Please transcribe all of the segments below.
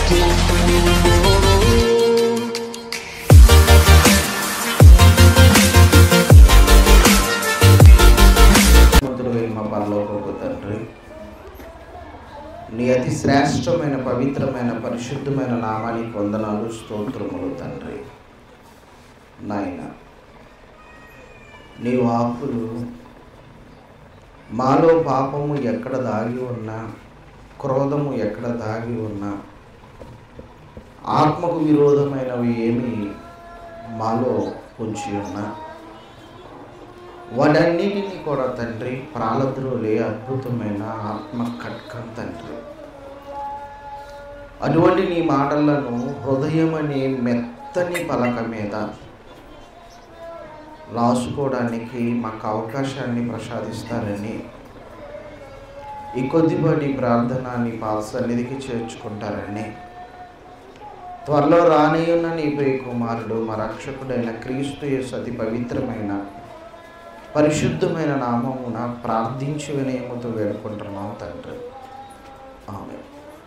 మంతులుగా మా పరలోకపు తండ్రి నీ అతి శ్రేష్టమైన పవిత్రమైన పరిశుద్ధమైన నామానికి వందనాలు స్తోత్రములు తండ్రి నాయన నీ వాక్కులు మాలో పాపము ఎక్కడ దాగి ఉన్నా క్రోధము ఎక్కడ దాగి ఉన్నా ఆత్మకు విరోధమైనవి ఏమి మాలో ఉంచి ఉన్నా వాటన్నిటినీ కూడా తండ్రి ప్రాలద్రోలే అద్భుతమైన ఆత్మ ఖడ్గం తండ్రి అటువంటి నీ మాటలను హృదయం అనే మెత్తని పలక మీద రాసుకోవడానికి మాకు అవకాశాన్ని ప్రసాదిస్తారని ఈ కొద్దిపాటి ప్రార్థన నీ పాద సన్నిధికి చేర్చుకుంటారని త్వరలో రానియున్న నీ ప్రియ కుమారుడు మా రక్షకుడైన క్రీస్తు యేసు అతి పవిత్రమైన పరిశుద్ధమైన నామమున ప్రార్థించి వినయముతో వేడుకుంటున్నాం తండ్రి ఆమె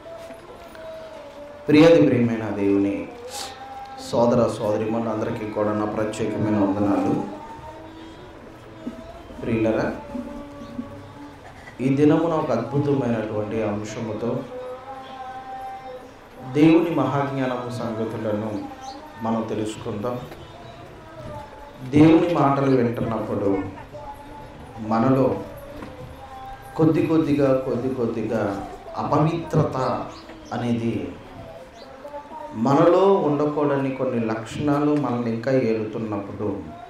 ప్రియది ప్రియమైన దేవుని సోదర సోదరిమణులందరికీ కూడా నా ప్రత్యేకమైన వందనాలు ప్రియులరా ఈ దినమున ఒక అద్భుతమైనటువంటి అంశముతో దేవుని మహాజ్ఞానము సంగతులను మనం తెలుసుకుందాం దేవుని మాటలు వింటున్నప్పుడు మనలో కొద్ది కొద్దిగా కొద్ది కొద్దిగా అపవిత్రత అనేది మనలో ఉండకూడని కొన్ని లక్షణాలు మనల్ని ఇంకా ఏలుతున్నప్పుడు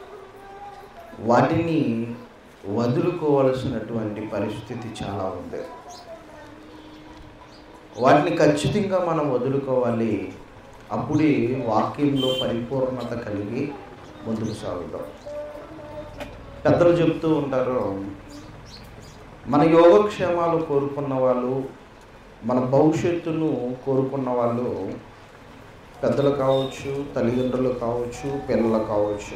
వాటిని వదులుకోవలసినటువంటి పరిస్థితి చాలా ఉంది వాటిని ఖచ్చితంగా మనం వదులుకోవాలి అప్పుడే వాక్యంలో పరిపూర్ణత కలిగి ముందుకు సాగుతాం పెద్దలు చెప్తూ ఉంటారు మన యోగక్షేమాలు కోరుకున్న వాళ్ళు మన భవిష్యత్తును కోరుకున్న వాళ్ళు పెద్దలు కావచ్చు తల్లిదండ్రులు కావచ్చు పిల్లలు కావచ్చు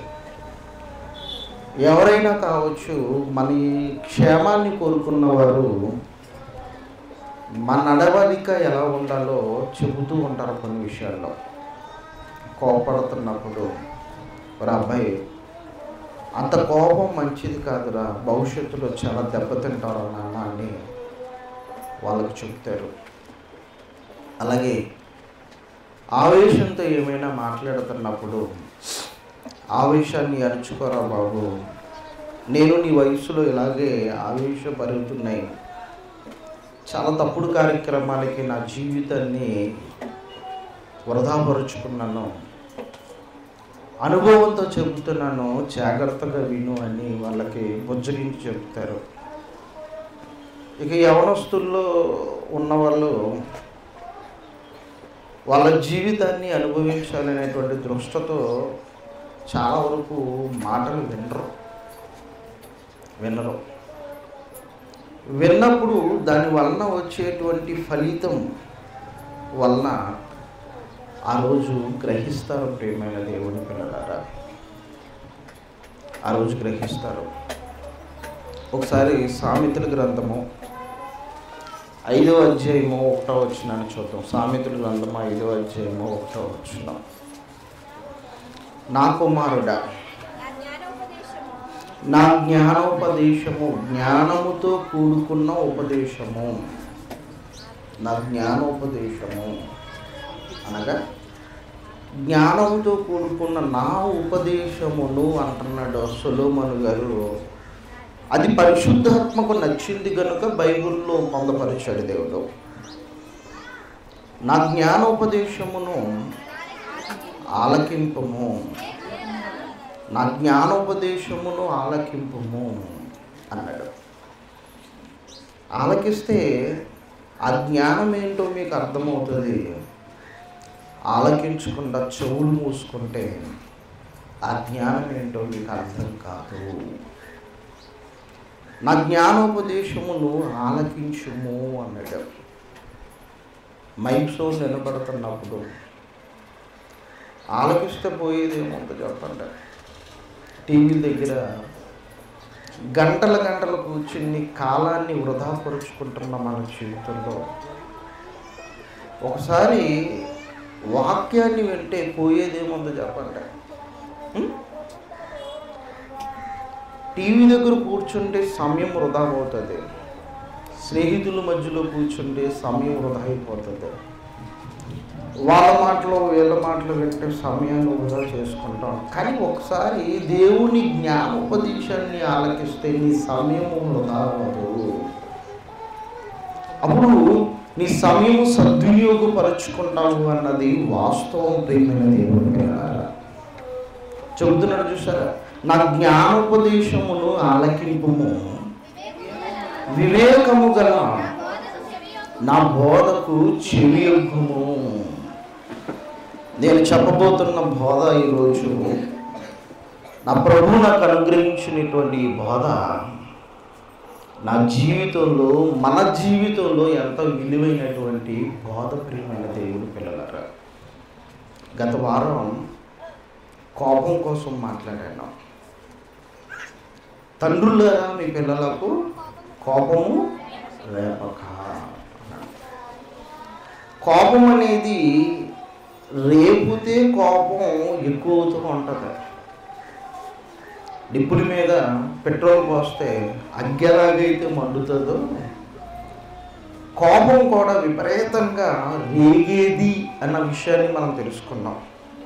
ఎవరైనా కావచ్చు మన ఈ క్షేమాన్ని కోరుకున్న వారు మన నడవడిక ఎలా ఉండాలో చెబుతూ ఉంటారు కొన్ని విషయాల్లో కోపడుతున్నప్పుడు ఒక అబ్బాయి అంత కోపం మంచిది కాదురా భవిష్యత్తులో చాలా దెబ్బతింటారా నాన్న అని వాళ్ళకి చెప్తారు అలాగే ఆవేశంతో ఏమైనా మాట్లాడుతున్నప్పుడు ఆవేశాన్ని అరుచుకోరా బాబు నేను నీ వయసులో ఇలాగే ఆవేశపరుగుతున్నాయి చాలా తప్పుడు కార్యక్రమాలకి నా జీవితాన్ని వృధాపరుచుకున్నాను అనుభవంతో చెబుతున్నాను జాగ్రత్తగా విను అని వాళ్ళకి బుజ్జగించి చెప్తారు ఇక యవనస్తుల్లో ఉన్నవాళ్ళు వాళ్ళ జీవితాన్ని అనుభవించాలనేటువంటి దృష్టతో చాలా వరకు మాటలు వినరు వినరు విన్నప్పుడు దాని వలన వచ్చేటువంటి ఫలితం వలన ఆ రోజు గ్రహిస్తారు ప్రేమైన దేవుని పిల్లలారా ఆ రోజు గ్రహిస్తారు ఒకసారి సామెతల గ్రంథము ఐదో అధ్యాయము ఒకటో వచ్చినాన్ని చూద్దాం సామెతల గ్రంథము ఐదో అధ్యాయము ఒకటో వచ్చిన నా కుమారుడా నా జ్ఞానోపదేశము నా జ్ఞానోపదేశము జ్ఞానముతో కూడుకున్న ఉపదేశము నా జ్ఞానోపదేశము అనగా జ్ఞానంతో కూడుకున్న నా ఉపదేశమును అంటున్నాడు సొలోమను గారు అది పరిశుద్ధాత్మకు నచ్చింది కనుక బైబిల్లో పొందపరిచాడు దేవుడు నా జ్ఞానోపదేశమును ఆలకింపము నా జ్ఞానోపదేశమును ఆలకింపము అన్నాడు ఆలకిస్తే ఆ జ్ఞానం ఏంటో మీకు అర్థమవుతుంది ఆలకించకుండా చెవులు మూసుకుంటే ఆ జ్ఞానం ఏంటో మీకు అర్థం కాదు నా జ్ఞానోపదేశమును ఆలకించుము అన్నాడు మైక్ షో నిలబడుతున్నప్పుడు ఆలకిస్తే పోయేది ఏముందో చెప్పండి టీవీ దగ్గర గంటల గంటలు కూర్చుని కాలాన్ని వృధాపరుచుకుంటున్న మన జీవితంలో ఒకసారి వాక్యాన్ని వింటే పోయేదేముందో చెప్పండి ఉం? టీవీ దగ్గర కూర్చుంటే సమయం వృధా అవుతుంది స్నేహితుల మధ్యలో కూర్చుంటే సమయం వృధా అయిపోతుంది వాళ్ళ మాటలు వీళ్ళ మాటలు వింటే సమయాన్ని వృధా చేసుకుంటాం కానీ ఒకసారి దేవుని జ్ఞానోపదేశాన్ని ఆలకిస్తే నీ సమయం వృధా అవ్వదు అప్పుడు నీ సమయం సద్వినియోగపరచుకుంటావు అన్నది వాస్తవం ప్రేమైన దేవుని పిల్లారా. చెబుతున్నాడు చూసారా నా జ్ఞానోపదేశమును ఆలకింపుము వివేకము గల నా బోధకు చెవియొగ్గుము నేను చెప్పబోతున్న బోధ ఈరోజు నా ప్రభు నాకు అనుగ్రహించినటువంటి ఈ బోధ నా జీవితంలో మన జీవితంలో ఎంత విలువైనటువంటి బోధ ప్రియమైన దేవుని పిల్లలరా గత వారం కోపం కోసం మాట్లాడాను తండ్రులారా మీ పిల్లలకు కోపము రేపక అన్నాడు. కోపం అనేది రేపుతే కోపం ఎక్కువ అవుతూ ఉంటుంది నిప్పుడి మీద పెట్రోల్ పోస్తే అగ్గెలాగైతే మండుతుందో కోపం కూడా విపరీతంగా రేగేది అన్న విషయాన్ని మనం తెలుసుకున్నాం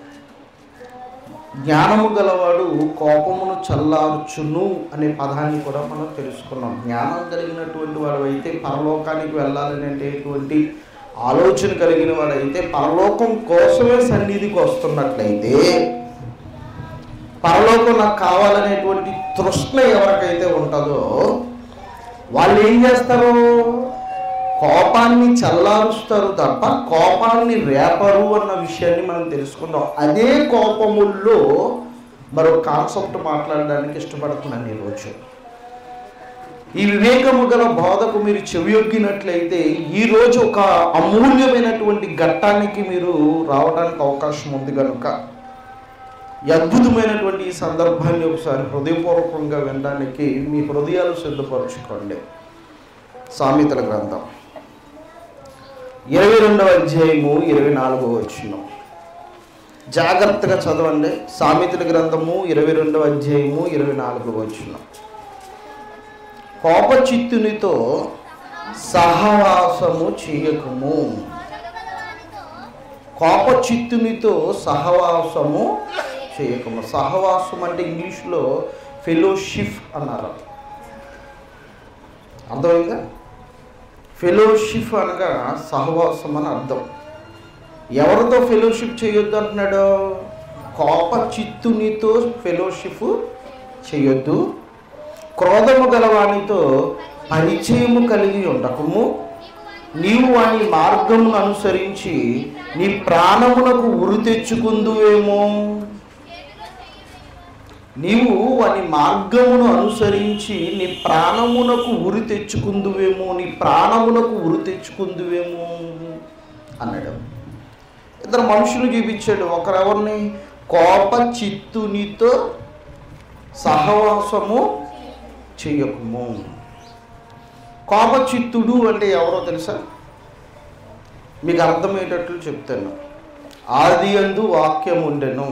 జ్ఞానము గలవాడు కోపమును చల్లార్చును అనే పదాన్ని కూడా మనం తెలుసుకున్నాం జ్ఞానం కలిగినటువంటి వాడు అయితే పరలోకానికి వెళ్ళాలనేటువంటి ఆలోచన కలిగిన వాడైతే పరలోకం కోసమే సన్నిధికి వస్తున్నట్లయితే పరలోకం నాకు కావాలనేటువంటి తృష్ణ ఎవరికైతే ఉంటుందో వాళ్ళు ఏం చేస్తారు కోపాన్ని చల్లారుస్తారు తప్ప కోపాన్ని రేపరు అన్న విషయాన్ని మనం తెలుసుకుందాం అదే కోపముల్లో మరో కాన్సెప్ట్ మాట్లాడడానికి ఇష్టపడుతున్నాను ఈరోజు ఈ వివేకము గల బోధకు మీరు చెవియొగ్గినట్లయితే ఈరోజు ఒక అమూల్యమైనటువంటి ఘట్టానికి మీరు రావడానికి అవకాశం ఉంది కనుక ఈ అద్భుతమైనటువంటి ఈ సందర్భాన్ని ఒకసారి హృదయపూర్వకంగా వినడానికి మీ హృదయాలు సిద్ధపరచుకోండి సామెతల గ్రంథం ఇరవై రెండవ అధ్యాయము ఇరవై నాలుగవ వచ్చిన జాగ్రత్తగా చదవండి సామెతల గ్రంథము ఇరవై రెండవ అధ్యాయము ఇరవై నాలుగవ వచ్చిన కోపచిత్తునితో సహవాసము చేయకము కోపచిత్తునితో సహవాసము చేయకము సహవాసం అంటే ఇంగ్లీష్లో ఫెలోషిప్ అన్నారు అర్థమైందా ఫెలోషిప్ అనగా సహవాసం అని అర్థం ఎవరితో ఫెలోషిప్ చేయొద్దు అంటున్నాడు కోప చిత్తునితో ఫెలోషిప్ చేయొద్దు క్రోధము గలవానితో పరిచయము కలిగి ఉండకము నీవు వాని మార్గమును అనుసరించి నీ ప్రాణమునకు ఉరి తెచ్చుకుందువేమో నీవు వాని మార్గమును అనుసరించి నీ ప్రాణమునకు ఉరి తెచ్చుకుందువేమో నీ ప్రాణమునకు ఉరి తెచ్చుకుందువేమో అన్నాడు ఇద్దరు మనుషులు చూపించాడు ఒకరెవరిని కోప చిత్తునితో సహవాసము చెయ్యకము కోప చిత్తుడు అంటే ఎవరో తెలుసా మీకు అర్థమయ్యేటట్లు చెప్తాను ఆది అందు వాక్యం ఉండెను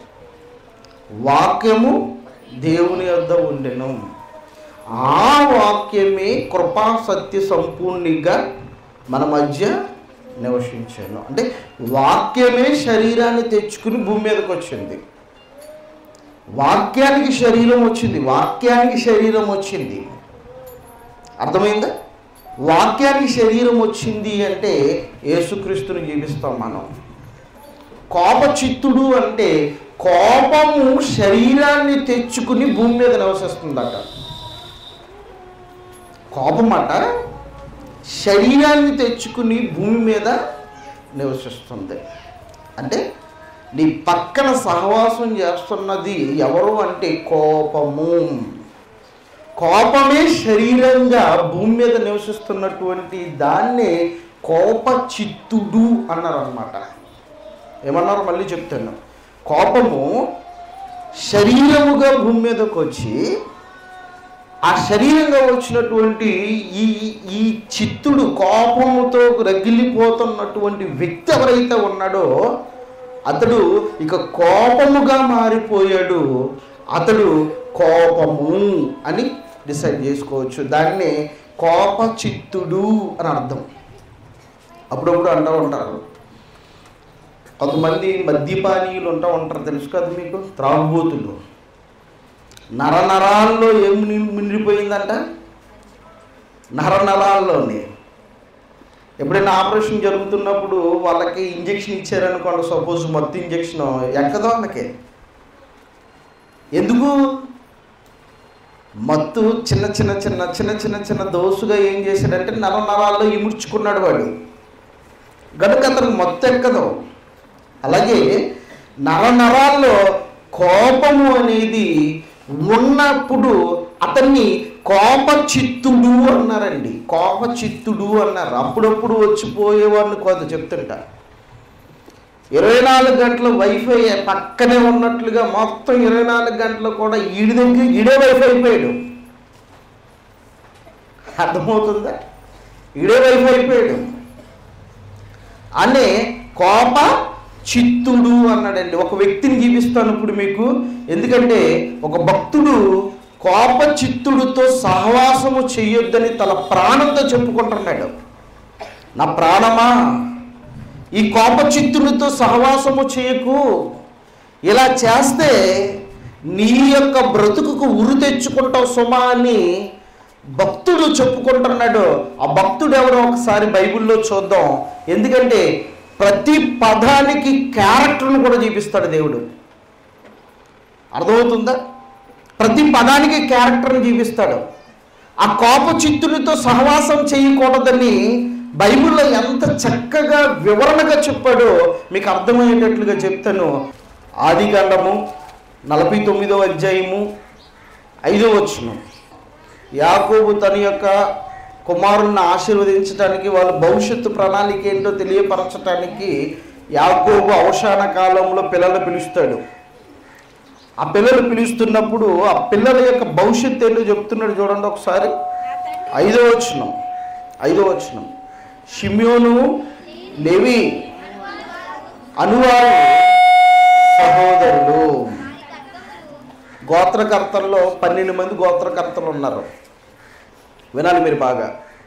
వాక్యము దేవుని యొద్ద ఉండెను ఆ వాక్యమే కృపా సత్య సంపూర్ణిగా మన మధ్య నివసించాను అంటే వాక్యమే శరీరాన్ని తెచ్చుకుని భూమి మీదకి వచ్చింది వాక్యానికి శరీరం వచ్చింది వాక్యానికి శరీరం వచ్చింది అర్థమైందా వాక్యానికి శరీరం వచ్చింది అంటే యేసుక్రీస్తుని జీవిస్తాం మనం కోపచిత్తుడు అంటే కోపము శరీరాన్ని తెచ్చుకుని భూమి మీద నివసిస్తుందట కోపం అట శరీరాన్ని తెచ్చుకుని భూమి మీద నివసిస్తుంది అంటే నీ పక్కన సహవాసం చేస్తున్నది ఎవరు అంటే కోపము కోపమే శరీరంగా భూమి మీద నివసిస్తున్నటువంటి దాన్నే కోప చిత్తుడు అన్నారు అనమాట ఏమన్నారు మళ్ళీ చెప్తాను కోపము శరీరముగా భూమి మీదకి వచ్చి ఆ శరీరంగా వచ్చినటువంటి ఈ ఈ చిత్తుడు కోపముతో రగిలిపోతున్నటువంటి వ్యక్తి ఎవరైతే ఉన్నాడో అతడు ఇక కోపముగా మారిపోయాడు అతడు కోపము అని డిసైడ్ చేసుకోవచ్చు దాన్ని కోప చిత్తుడు అని అర్థం అప్పుడప్పుడు అంటూ ఉంటారు కొంతమంది మద్యపానీయులు ఉంటా ఉంటారు తెలుసు కదా మీకు త్రాగుబోతులు నర నరాల్లో ఏం ని- మిండిపోయిందంట నర నరాల్లోనే ఎప్పుడైనా ఆపరేషన్ జరుగుతున్నప్పుడు వాళ్ళకి ఇంజెక్షన్ ఇచ్చారనుకోండి సపోజ్ మత్తు ఇంజెక్షన్ ఎక్కదో వాళ్ళకి ఎందుకు మత్తు చిన్న చిన్న చిన్న చిన్న చిన్న చిన్న దోసుగా ఏం చేశాడంటే నర నరాల్లో ఇముడ్చుకున్నాడు వాడు గనుక అతనికి మత్తు ఎక్కదు అలాగే నర నరాల్లో కోపము అనేది ఉన్నప్పుడు అతన్ని కోప చిత్తుడు అన్నారండి కోప చిత్తుడు అన్నారు అప్పుడప్పుడు వచ్చిపోయేవాడిని కొంత చెప్తుంటా ఇరవై నాలుగు గంటలు వైఫై పక్కనే ఉన్నట్లుగా మొత్తం ఇరవై నాలుగు గంటలు కూడా ఈడి దగ్గర ఈడే వైఫై అయిపోయాడు అర్థమవుతుందా ఈడే వైఫై అయిపోయాడు అనే కోప చిత్తుడు అన్నాడండి ఒక వ్యక్తిని జీవిస్తాను ఇప్పుడు మీకు ఎందుకంటే ఒక భక్తుడు కోప చిత్తుడితో సహవాసము చేయొద్దని తన ప్రాణంతో చెప్పుకుంటున్నాడు నా ప్రాణమా ఈ కోప చిత్తుడితో సహవాసము చేయకు ఇలా చేస్తే నీ యొక్క బ్రతుకుకు ఉరి తెచ్చుకుంటావు సుమా అని భక్తుడు చెప్పుకుంటున్నాడు ఆ భక్తుడు ఎవరో ఒకసారి బైబిల్లో చూద్దాం ఎందుకంటే ప్రతి పదానికి క్యారెక్టర్ను కూడా చూపిస్తాడు దేవుడు అర్థమవుతుందా ప్రతి పదానికి క్యారెక్టర్ని చూపిస్తాడు ఆ కోప చిత్తునితో సహవాసం చేయకూడదని బైబిల్లో ఎంత చక్కగా వివరణగా చెప్పాడో మీకు అర్థమయ్యేటట్లుగా చెప్తాను ఆది కాండము నలభై తొమ్మిదో అధ్యాయము ఐదో వచనం యాకోబు తన యొక్క కుమారుణ్ణి ఆశీర్వదించడానికి వాళ్ళ భవిష్యత్తు ప్రణాళిక ఏంటో తెలియపరచడానికి యాకోబు అవసాన కాలంలో పిల్లలు పిలుస్తాడు ఆ పిల్లలు పిలుస్తున్నప్పుడు ఆ పిల్లల యొక్క భవిష్యత్తు ఏంటో చెప్తున్నాడు చూడండి ఒకసారి నా తండ్రి ఐదో వచనం ఐదో వచనం షిమ్యోను లేవి అనువారు సహోదరులు గోత్రకర్తల్లో పన్నెండు మంది గోత్రకర్తలు ఉన్నారు వినాలి మీరు బాగా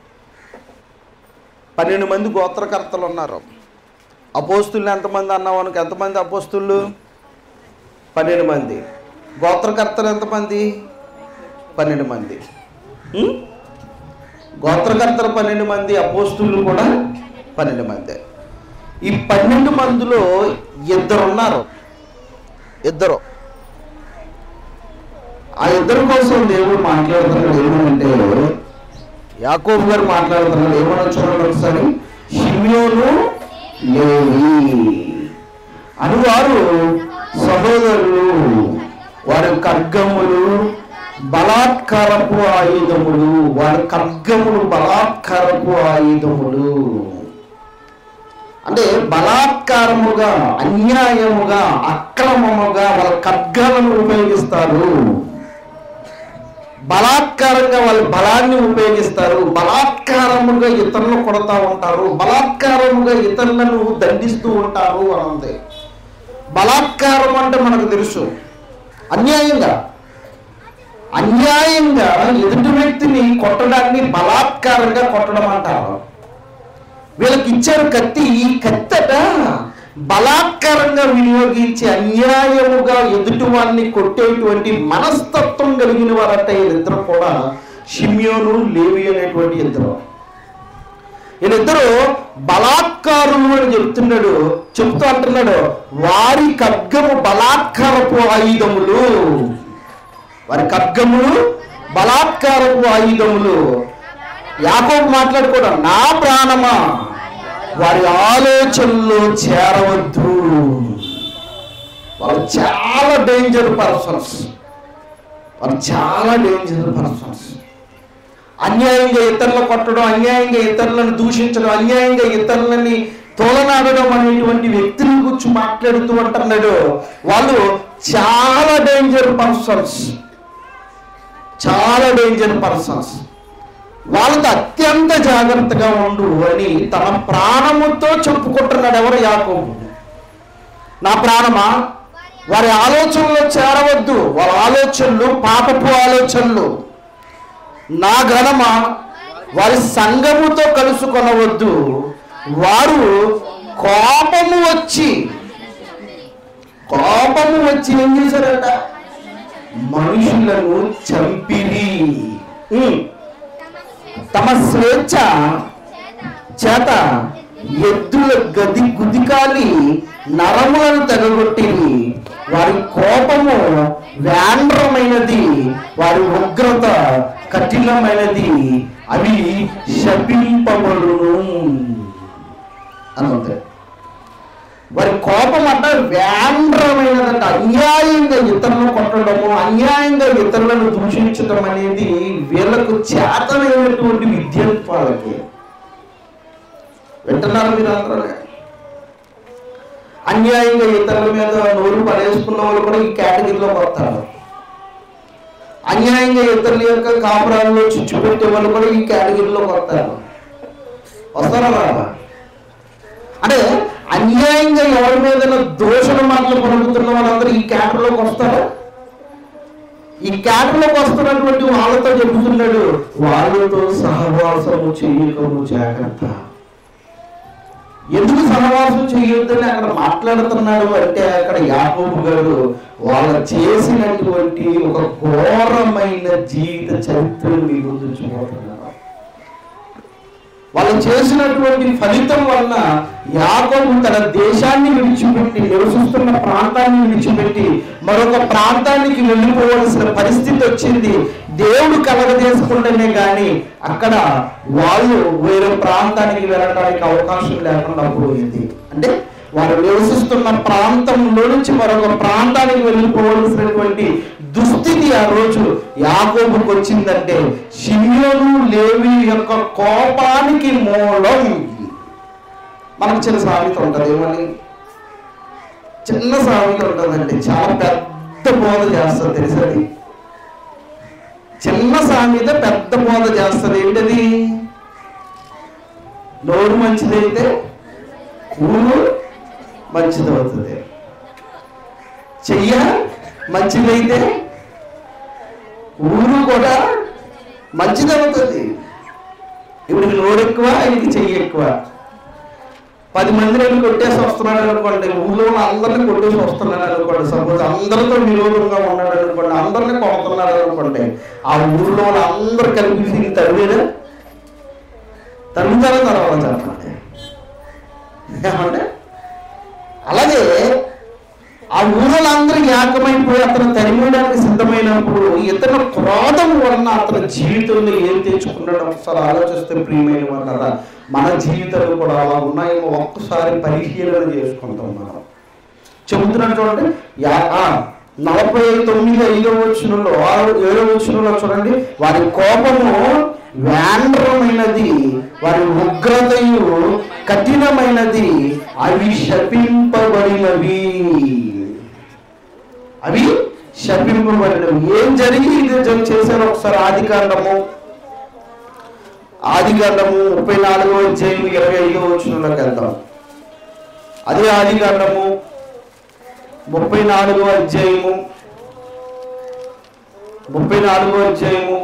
పన్నెండు మంది గోత్రకర్తలు ఉన్నారు అపోస్తుల్ని ఎంతమంది అన్నావు అనుకో ఎంతమంది అపోస్తులు పన్నెండు మంది గోత్రకర్తలు ఎంతమంది పన్నెండు మంది ఉం? గోత్రకర్తలు పన్నెండు మంది అపోస్తులు కూడా పన్నెండు మంది ఈ పన్నెండు మందిలో ఇద్దరు ఉన్నారు ఇద్దరు ఆ ఇద్దరి కోసం దేవుడు మాట్లాడుతున్నాడు ఏమనంటే యాకోబు గారు మాట్లాడుతున్నాడు ఏమన్నా చూడండి ఒకసారి షిమ్యోను లేవి అని వారు సహోదరులు వారి ఖడ్గములు బలాత్కారపు ఆయుధములు వారి ఖడ్గములు బలాత్కారపు ఆయుధములు అంటే బలాత్కారముగా అన్యాయముగా అక్రమముగా వాళ్ళ ఖడ్గాలను ఉపయోగిస్తారు బలాత్కారంగా వాళ్ళ బలాన్ని ఉపయోగిస్తారు బలాత్కారముగా ఇతరులను కొడతా ఉంటారు బలాత్కారముగా ఇతరులను దండిస్తూ ఉంటారు అని ఉంది బలాత్కారం అంటే మనకు తెలుసు అన్యాయంగా అన్యాయంగా ఎదుటి వ్యక్తిని కొట్టడాన్ని బలాత్కారంగా కొట్టడం అంటారు వీళ్ళకి ఇచ్చారు కత్తి ఈ కత్తట బలాత్కారంగా వినియోగించి అన్యాయముగా ఎదుటి వారిని కొట్టేటువంటి మనస్తత్వం కలిగిన వారట వీళ్ళిద్దరు కూడా షిమ్యోను లేవి అనేటువంటి ఇద్దరు వీళ్ళిద్దరు బలాత్కారులు అని చెప్తున్నాడు చెప్తూ అంటున్నాడు వారి ఖడ్గము బలాత్కారపు ఆయుధములు వారి ఖడ్గములు బలాత్కారపు ఆయుధములు యాకోబు మాట్లాడుకోవడం నా ప్రాణమా వారి ఆలోచనలో చేరవద్దు వాళ్ళు చాలా డేంజర్ పర్సన్స్ వాళ్ళు చాలా డేంజర్ పర్సన్స్ అన్యాయంగా ఇతరులు కొట్టడం అన్యాయంగా ఇతరులను దూషించడం అన్యాయంగా ఇతరులని తోలనాడడం అనేటువంటి వ్యక్తుల గురించి మాట్లాడుతూ అంటున్నాడు వాళ్ళు చాలా డేంజర్ పర్సన్స్ చాలా డేంజర్ పర్సన్స్ వాళ్ళతో అత్యంత జాగ్రత్తగా ఉండు అని తన ప్రాణముతో చెప్పుకుంటున్నాడు ఎవరు యాకోబు నా ప్రాణమా వారి ఆలోచనలో చేరవద్దు వాళ్ళ ఆలోచనలు పాపపు ఆలోచనలు నా గణమా వారి సంఘముతో కలుసుకొనవద్దు వారు కోపము వచ్చి కోపము వచ్చి ఏం చేశారట మనుషులను చంపిరి ఉమ్. తమ స్వేచ్ఛ చేత ఎద్దుల గది గుదికాలి నరములను తెగగొట్టిరి వారి కోపము వ్యాండ్రమైనది వారి ఉగ్రత కఠినమైనది అవి శపింపబడును అని ఉంది వారి కోపం అంట వ్యాండ్రమైనదంట అన్యాయంగా ఇతరులను కొట్టడము అన్యాయంగా ఇతరులను దూషించడం అనేది వీళ్ళకు చేతనైనటువంటి విద్య వాళ్ళకి వింటున్నారు మీరు అందరూ అన్యాయంగా ఇతరుల మీద నోరు పడేసుకున్న వాళ్ళు కూడా ఈ కేటగిరీలోకి వస్తారు అన్యాయంగా ఇతరుల యొక్క కాపురాల్లో చిచ్చు పెట్టే వాళ్ళు కూడా ఈ కేటగిరీలోకి వస్తారు వస్తారా రారా? అంటే అన్యాయంగా ఎవరి మీద దోషణ మాటలు పలుకుతున్న వాళ్ళందరూ ఈ క్యాటర్లోకి వస్తారా ఈ క్యాటర్లోకి వస్తున్నటువంటి వాళ్ళతో చెబుతున్నాడు వాళ్ళతో సహవాసము చేయకము జాగ్రత్త ఎందుకు సహవాసం చేయొద్దని అక్కడ మాట్లాడుతున్నాడు అంటే అక్కడ యాకోబు గారు వాళ్ళు చేసినటువంటి ఒక ఘోరమైన జీవిత చరిత్రను మీ ముందు చూపుతున్నారు వాళ్ళు చేసినటువంటి ఫలితం వలన యాకోబు తన దేశాన్ని విడిచిపెట్టి నివసిస్తున్న ప్రాంతాన్ని విడిచిపెట్టి మరొక ప్రాంతానికి వెళ్ళిపోవలసిన పరిస్థితి వచ్చింది దేవుడు కలగజేసుకుంటేనే కానీ అక్కడ వాళ్ళు వేరే ప్రాంతానికి వెళ్ళడానికి అవకాశం లేకుండా పోయింది అంటే వారు నివసిస్తున్న ప్రాంతంలో నుంచి మరొక ప్రాంతానికి వెళ్ళిపోవలసినటువంటి దుస్థితి ఆ రోజు యాకోబుకు వచ్చిందంటే షిమ్యోను లేవి యొక్క కోపానికి మూలం మనకు చిన్న సామెత ఉంటుంది ఏమని చిన్న సామెత ఉంటుందండి చాలా పెద్ద బోధ చేస్తుంది తెలుసది చిన్న సామెత పెద్ద బోధ చేస్తుంది ఏంటది నోరు మంచిదైతే ఊరు మంచిదవుతుంది చెయ్య మంచిదైతే ఊరు కూడా మంచిదవుతుంది ఇప్పుడు నోరు ఎక్కువ ఆయనకి చెయ్యి ఎక్కువ పది మంది నేను కొట్టేసి వస్తున్నాడు అనుకోండి ఊళ్ళో ఉన్న అందరిని కొట్టేసి వస్తున్నాడు అనుకోండి సపోజ్ అందరితో విరోధంగా ఉన్నాడు అనుకోండి అందరిని కొడుతున్నాడు అనుకోండి ఆ ఊళ్ళో ఉన్న అందరు కలిపి తరివేదా తరుగుతారా తర్వాత చెప్పండి ఏమంటే అలాగే ఆ ఊరిలో అందరూ ఏకమైపోయి అతను తరిమేయడానికి సిద్ధమైనప్పుడు ఇతను క్రోధం వలన అతని జీవితంలో ఏం తెచ్చుకున్నాడో ఒకసారి ఆలోచిస్తే ప్రియమైన వాళ్ళ మన జీవితాలు కూడా అలా ఉన్నాయేమో ఒక్కసారి పరిశీలన చేసుకుంటాం మనం చెబుతున్నాడు చూడండి యా ఆ, నలభై తొమ్మిది ఐదో వచ్చినలో ఆరు ఏడో వచ్చినలో చూడండి వారి కోపము వ్యాండ్రమైనది వారి ఉగ్రతయు కఠినమైనది అవి శపింపబడినవి అవి శపింపబడినవి ఏం జరిగి ఇది జ- చేశారో ఒకసారి ఆది కాండము ఆది కాండము ముప్పై నాలుగో అధ్యాయం ఇరవై ఐదో వచ్చినలోకి వెళ్దాం అదే ఆది కాండము ముప్పై నాలుగో అధ్యాయము ముప్పై నాలుగో అధ్యాయము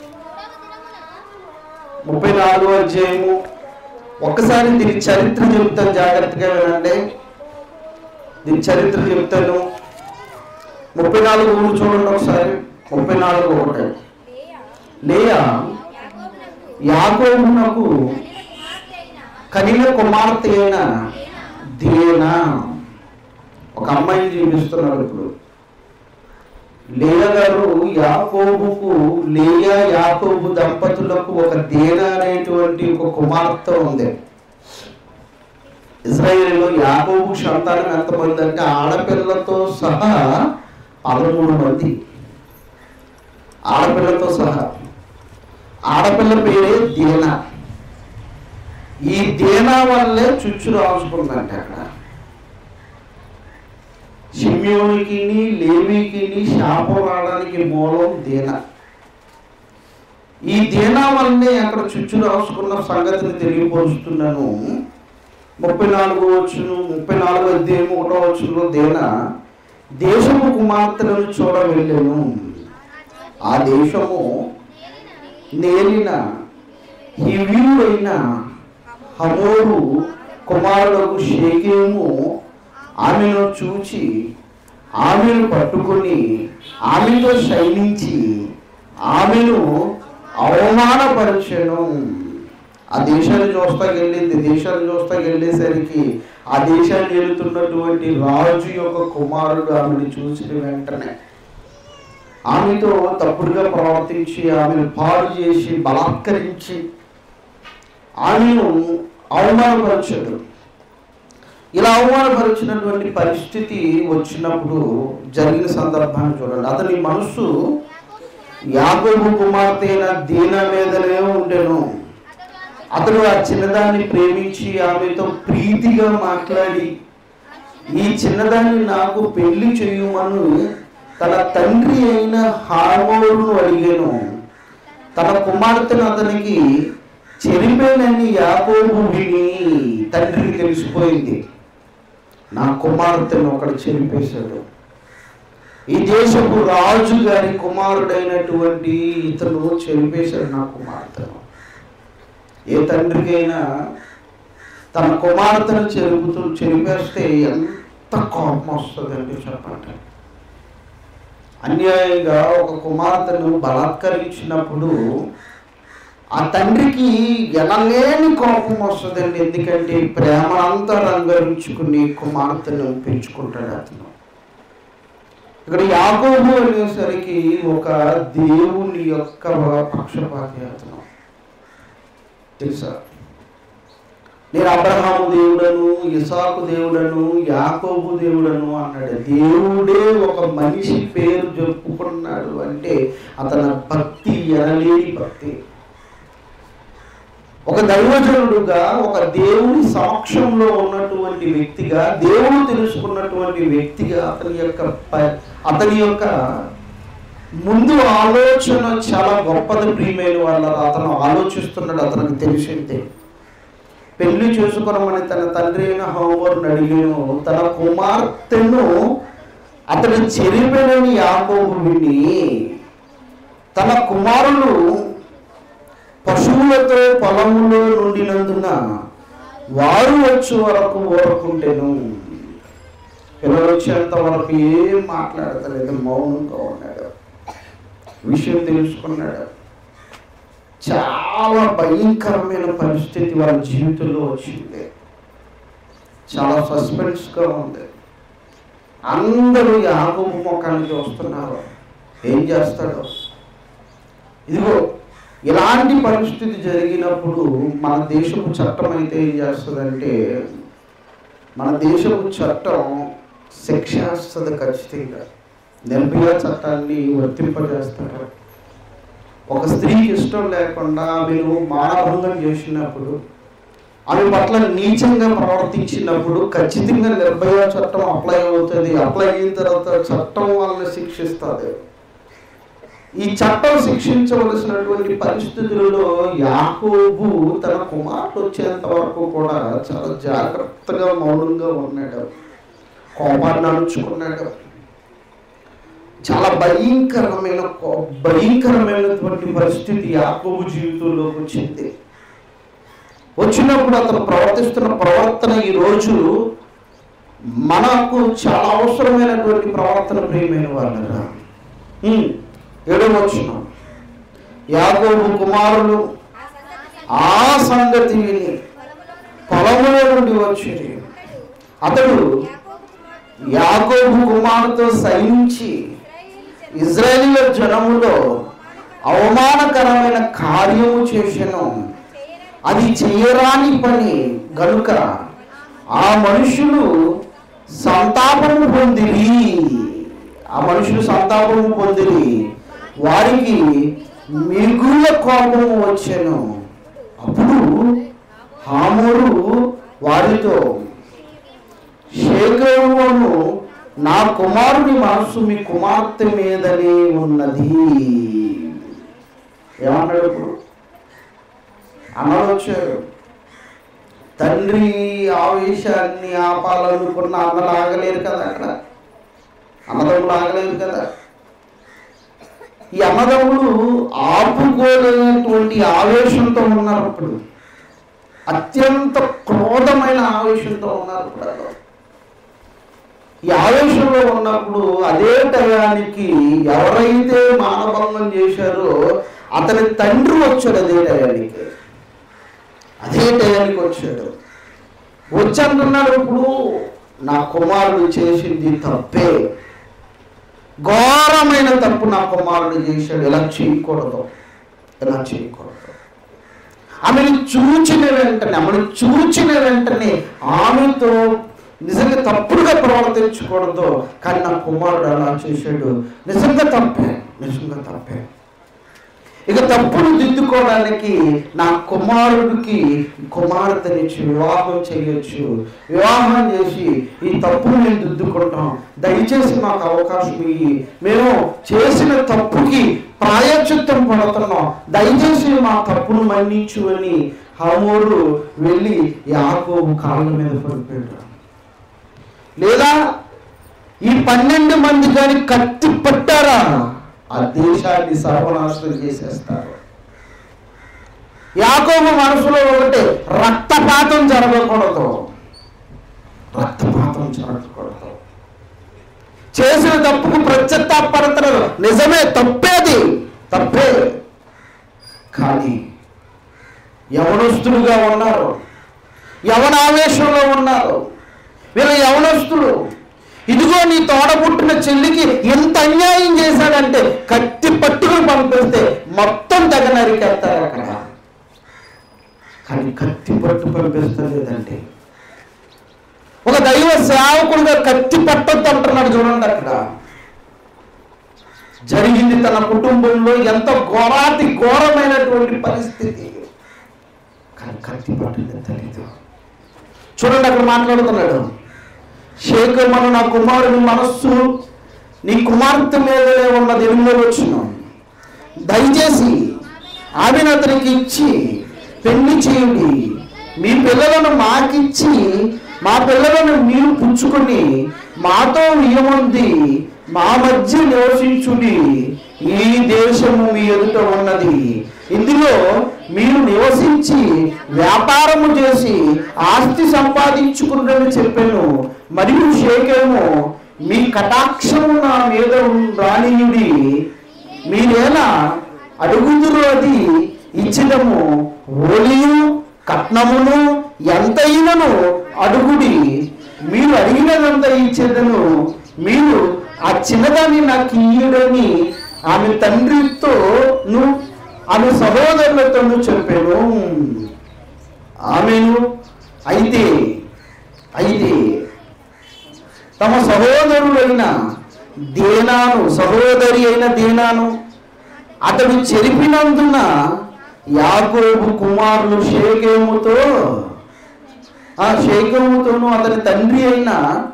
ముప్పై నాలుగో అధ్యాయము ఒక్కసారి దీని చరిత్ర చెప్తాను జాగ్రత్తగా వినండి దీని చరిత్ర చెప్తాను ముప్పై నాలుగు ఊరు చూడండి ఒకసారి ముప్పై నాలుగు ఒకటి లేయా యాకోబునకు కనిల కుమార్తె అయిన దేనా ఒక అమ్మాయిని చూపిస్తున్నారు ఇప్పుడు లేయ గారు యాకోబుకు లేయ యాకోబు దంపతులకు ఒక దేన అనేటువంటి ఒక కుమార్తె ఉంది ఇజ్రాయేల్లో యాకోబు సంతానం ఎంతమంది అంటే ఆడపిల్లతో సహా పదమూడు మంది ఆడపిల్లతో సహా ఆడపిల్ల పేరే దేనా ఈ దేనా వల్లే చుచ్చు రాసుకుందంటే అక్కడ షిమ్యోనికి లేవికి శాపం రావడానికి మూలం దేన ఈ దేనా వల్లనే అక్కడ చుచ్చు రాసుకున్న సంగతిని తెలియపరుస్తున్నాను ముప్పై నాలుగు వచ్చును ముప్పై నాలుగు అధ్యాయం ఒకటో వచ్చును దేన దేశము కుమార్తెలను చూడ వెళ్ళాను ఆ దేశము నేలిన హివీయుడైన హమోరు కుమారులకు షేకేము ఆమెను చూచి ఆమెను పట్టుకొని ఆమెతో శయనించి ఆమెను అవమానపరిచను ఆ దేశాన్ని చూస్తాకి వెళ్ళింది దేశాన్ని చూస్తాకి వెళ్ళేసరికి ఆ దేశాన్ని వెళుతున్నటువంటి రాజు యొక్క కుమారుడు ఆమెను చూసిన వెంటనే ఆమెతో తప్పుడుగా ప్రవర్తించి ఆమెను పాడు చేసి బలాత్కరించి ఆమెను అవమానపరచడు ఇలా అవమానపరిచినటువంటి పరిస్థితి వచ్చినప్పుడు జరిగిన సందర్భాన్ని చూడండి అతని మనస్సు యాకోబు కుమార్తె అయిన దీన మీదనే ఉండెను అతడు ఆ చిన్నదాన్ని ప్రేమించి ఆమెతో ప్రీతిగా మాట్లాడి ఈ చిన్నదాన్ని నాకు పెళ్లి చేయమను తన తండ్రి అయిన హామోరును అడిగాను తన కుమార్తెను అతనికి చెరిపేనని యాకోబు విని తండ్రికి తెలిసిపోయింది నా కుమార్తెను ఒకడు చెరిపేశాడు ఈ దేశపు రాజు గారి కుమారుడైనటువంటి ఇతను చెరిపేశాడు నా కుమార్తెను ఏ తండ్రికైనా తన కుమార్తెను చెరుపుతూ చెరిపేస్తే ఎంత కోపం వస్తుందండి చెప్పండి అన్యాయంగా ఒక కుమార్తెను బలాత్కరించినప్పుడు ఆ తండ్రికి ఎనలేని కోపం వస్తుందండి ఎందుకంటే ప్రేమ అంతా రంగరించుకుని కుమార్తెను పెంచుకుంటాడు అతను ఇక్కడ యాకోబు అనేసరికి ఒక దేవుని యొక్క పక్షపాతి అతను తెలుసా నేను అబ్రహాము దేవుడను ఇసాకు దేవుడను యాకోబు దేవుడను అన్నాడు దేవుడే ఒక మనిషి పేరు చెప్పుకున్నాడు అంటే అతని భక్తి ఎనలేని భక్తి ఒక దైవజనుడుగా ఒక దేవుని సమక్షంలో ఉన్నటువంటి వ్యక్తిగా దేవుడు తెలుసుకున్నటువంటి వ్యక్తిగా అతని యొక్క ప- అతని యొక్క ముందు ఆలోచన చాలా గొప్పది ప్రియమైన వాళ్ళ అతను ఆలోచిస్తున్నాడు అతనికి తెలిసిందే పెళ్లి చేసుకున్నామని తన తండ్రి అయిన హోంవర్ని అడిగాను తన కుమార్తెను అతను చెరిపెనని యాకోబు విని తన కుమారులు పశువులతో పొలములో నుండినందున వారు వచ్చే వరకు ఊరకుంటేను పిల్లలు వచ్చేంత వరకు ఏం మాట్లాడతలేదు మౌనంగా ఉన్నాడు విషయం తెలుసుకున్నాడు చాలా భయంకరమైన పరిస్థితి వాళ్ళ జీవితంలో వచ్చింది చాలా సస్పెన్స్గా ఉంది అందరూ యాగోబు ముఖానికి వస్తున్నారు ఏం చేస్తాడు ఇదిగో ఇలాంటి పరిస్థితి జరిగినప్పుడు మన దేశపు చట్టం అయితే ఏం చేస్తుందంటే మన దేశపు చట్టం శిక్షేస్తుంది ఖచ్చితంగా నిర్భయ చట్టాన్ని వర్తింపజేస్తారు ఒక స్త్రీకి ఇష్టం లేకుండా ఆమెను మానభంగం చేసినప్పుడు ఆమె పట్ల నీచంగా ప్రవర్తించినప్పుడు ఖచ్చితంగా నిర్భయ చట్టం అప్లై అవుతుంది అప్లై అయిన తర్వాత చట్టం వాళ్ళని శిక్షిస్తుంది ఈ చట్టం శిక్షించవలసినటువంటి పరిస్థితులలో యాకోబు తన కుమార్తె వచ్చేంత వరకు కూడా చాలా జాగ్రత్తగా మౌనంగా ఉన్నాడు కోపాన్ని అణుచుకున్నాడు చాలా భయంకరమైన కో- భయంకరమైనటువంటి పరిస్థితి యాకోబు జీవితంలోకి వచ్చింది వచ్చినప్పుడు అతను ప్రవర్తిస్తున్న ప్రవర్తన ఈ రోజు మనకు చాలా అవసరమైనటువంటి ప్రవర్తన ప్రియమైన వాళ్ళరా ఉమ్, ఏడవ వచ్చిన యాకోబు కుమారులు ఆ సంగతి విని పొలములో నుండి వచ్చి అతడు యాకోబు కుమారుతో సైనించి ఇజ్రాయేలీల జనములో అవమానకరమైన కార్యము చేసెను అది చేయరాని పని గనుక ఆ మనుషులు సంతాపము పొందిరి ఆ మనుషులు సంతాపము పొందిరి వారికి మిగుల కోపము వచ్చెను అప్పుడు హామోరు వారితో శేఖరువును నా కుమారుని మనస్సు మీ కుమార్తె మీదనే ఉన్నది ఏమన్నాడు ఇప్పుడు అన్నలు వచ్చారు తండ్రి ఆవేశాన్ని ఆపాలనుకున్న అన్నలు ఆగలేరు కదా అక్కడ అన్నదమ్ములు ఆగలేరు కదా ఈ అన్నదమ్ములు ఆపుకోలేనటువంటి ఆవేశంతో ఉన్నారు ఇప్పుడు అత్యంత క్రోధమైన ఆవేశంతో ఉన్నారు ఇప్పుడు ఈ ఆవేశంలో ఉన్నప్పుడు అదే టయానికి ఎవరైతే మానభంగం చేశారో అతని తండ్రి వచ్చాడు అదే టయానికి అదే టయానికి వచ్చాడు వచ్చి అంటున్నాడు ఇప్పుడు నా కుమారుడు చేసింది తప్పే ఘోరమైన తప్పు నా కుమారుడు చేశాడు ఇలా చేయకూడదు ఇలా చేయకూడదు ఆమెను చూచిన వెంటనే ఆమెను చూచిన వెంటనే ఆమెతో నిజంగా తప్పుడుగా ప్రవర్తించకూడదు కానీ నా కుమారుడు అలా చేశాడు నిజంగా తప్పే నిజంగా తప్పే ఇక తప్పును దిద్దుకోవడానికి నా కుమారుడికి కుమార్తెనిచ్చి వివాహం చేయొచ్చు వివాహం చేసి ఈ తప్పును మేము దిద్దుకుంటాం దయచేసి మాకు అవకాశం ఇయ్యి మేము చేసిన తప్పుకి ప్రాయచిత్తం పడుతున్నాం దయచేసి మా తప్పును మన్నించు అని హమోరు వెళ్ళి యాకోబు కాళ్ళ మీద పడిపోయాడు లేదా ఈ పన్నెండు మంది కానీ కత్తి పట్టారా ఆ దేశాన్ని సర్వనాశనం చేసేస్తారు యాకోబు మనసులో ఒకటే రక్తపాతం జరగకూడదు రక్తపాతం జరగకూడదు చేసిన తప్పుకు ప్రత్యత్తాపడతారు నిజమే తప్పేది తప్పే కానీ యవనస్తులుగా ఉన్నారు యవన ఆవేశంలో ఉన్నారు వీళ్ళ యవనస్తులు ఇదిగో నీ తోడబుట్టిన చెల్లికి ఎంత అన్యాయం చేశాడంటే కత్తి పట్టుకుని పంపిస్తే మొత్తం తెగ నరికేస్తారు అక్కడ కానీ కత్తి పట్టు పంపిస్తలేదండి ఒక దైవ సేవకుడుగా కత్తి పట్టొద్దు అంటున్నాడు చూడండి అక్కడ జరిగింది తన కుటుంబంలో ఎంత ఘోరాతి ఘోరమైనటువంటి పరిస్థితి కానీ కత్తి పట్టలేదు తెలీదు చూడండి అక్కడ మాట్లాడుతున్నాడు శేఖమను నా కుమారుని మనస్సు నీ కుమార్తె మీదనే ఉన్నది ఎనిమిదో వచ్చిన దయచేసి ఆమెను అతనికి ఇచ్చి పెళ్లి చేయండి మీ పిల్లలను మాకిచ్చి మా పిల్లలను మీరు పుచ్చుకొని మాతో ఏముంది మా మధ్య నివసించుడి ఈ దేశము మీ ఎదుట ఉన్నది ఇందులో మీరు నివసించి వ్యాపారము చేసి ఆస్తి సంపాదించుకున్నని చెప్పాను మరియు షేకేమో మీ కటాక్షము నా మీద రానియుడి మీరేనా అడుగుదురు అది ఇచ్చినము ఓలియు కట్నమును ఎంతైనను అడుగుడి మీరు అడిగినదంత ఇచ్చేదను మీరు ఆ చిన్నదాన్ని నాకు ఇయ్యుడని ఆమె తండ్రితో ను- ఆమె సహోదరులతో చెప్పాను ఆమెను అయితే అయితే తమ సహోదరులైన దేనాను సహోదరి అయిన దేనాను అతడు చెరిపినందున యాకోబు కుమారులు షేకేముతో ఆ షేకేముతోను అతని తండ్రి అయిన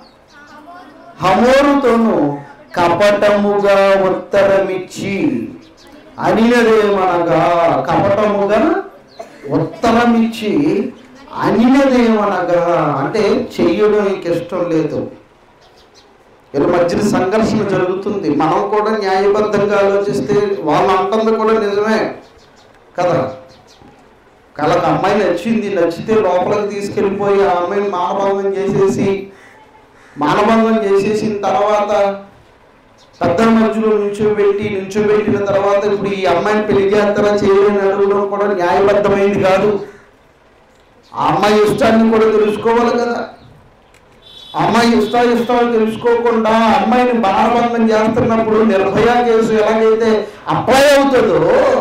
హమోరుతోను కపటముగా ఉత్తరమిచ్చి అనినదేమనగా కపటముగా ఉత్తరమిచ్చి అనినదేమనగా అంటే చెయ్యడం నీకు ఇష్టం లేదు వీళ్ళ మధ్యన సంఘర్షణ జరుగుతుంది మనం కూడా న్యాయబద్ధంగా ఆలోచిస్తే వాళ్ళు అంటుంది కూడా నిజమే కదా కళ్ళకి అమ్మాయి నచ్చింది నచ్చితే లోపలికి తీసుకెళ్ళిపోయి ఆ అమ్మాయిని మానభంగం చేసేసి మానభంగం చేసేసిన తర్వాత పెద్దల మధ్యలో నుంచోబెట్టి నుంచోబెట్టిన తర్వాత ఇప్పుడు ఈ అమ్మాయిని పెళ్లి చేస్తారా చేయని అడగడం కూడా న్యాయబద్ధమైంది కాదు ఆ అమ్మాయి ఇష్టాన్ని కూడా తెలుసుకోవాలి కదా ఆ అమ్మాయి ఇష్ట ఇష్టాలు తెలుసుకోకుండా ఆ అమ్మాయిని బాణభంగం చేస్తున్నప్పుడు నిర్భయ కేసు ఎలాగైతే అప్లై అవుతుందో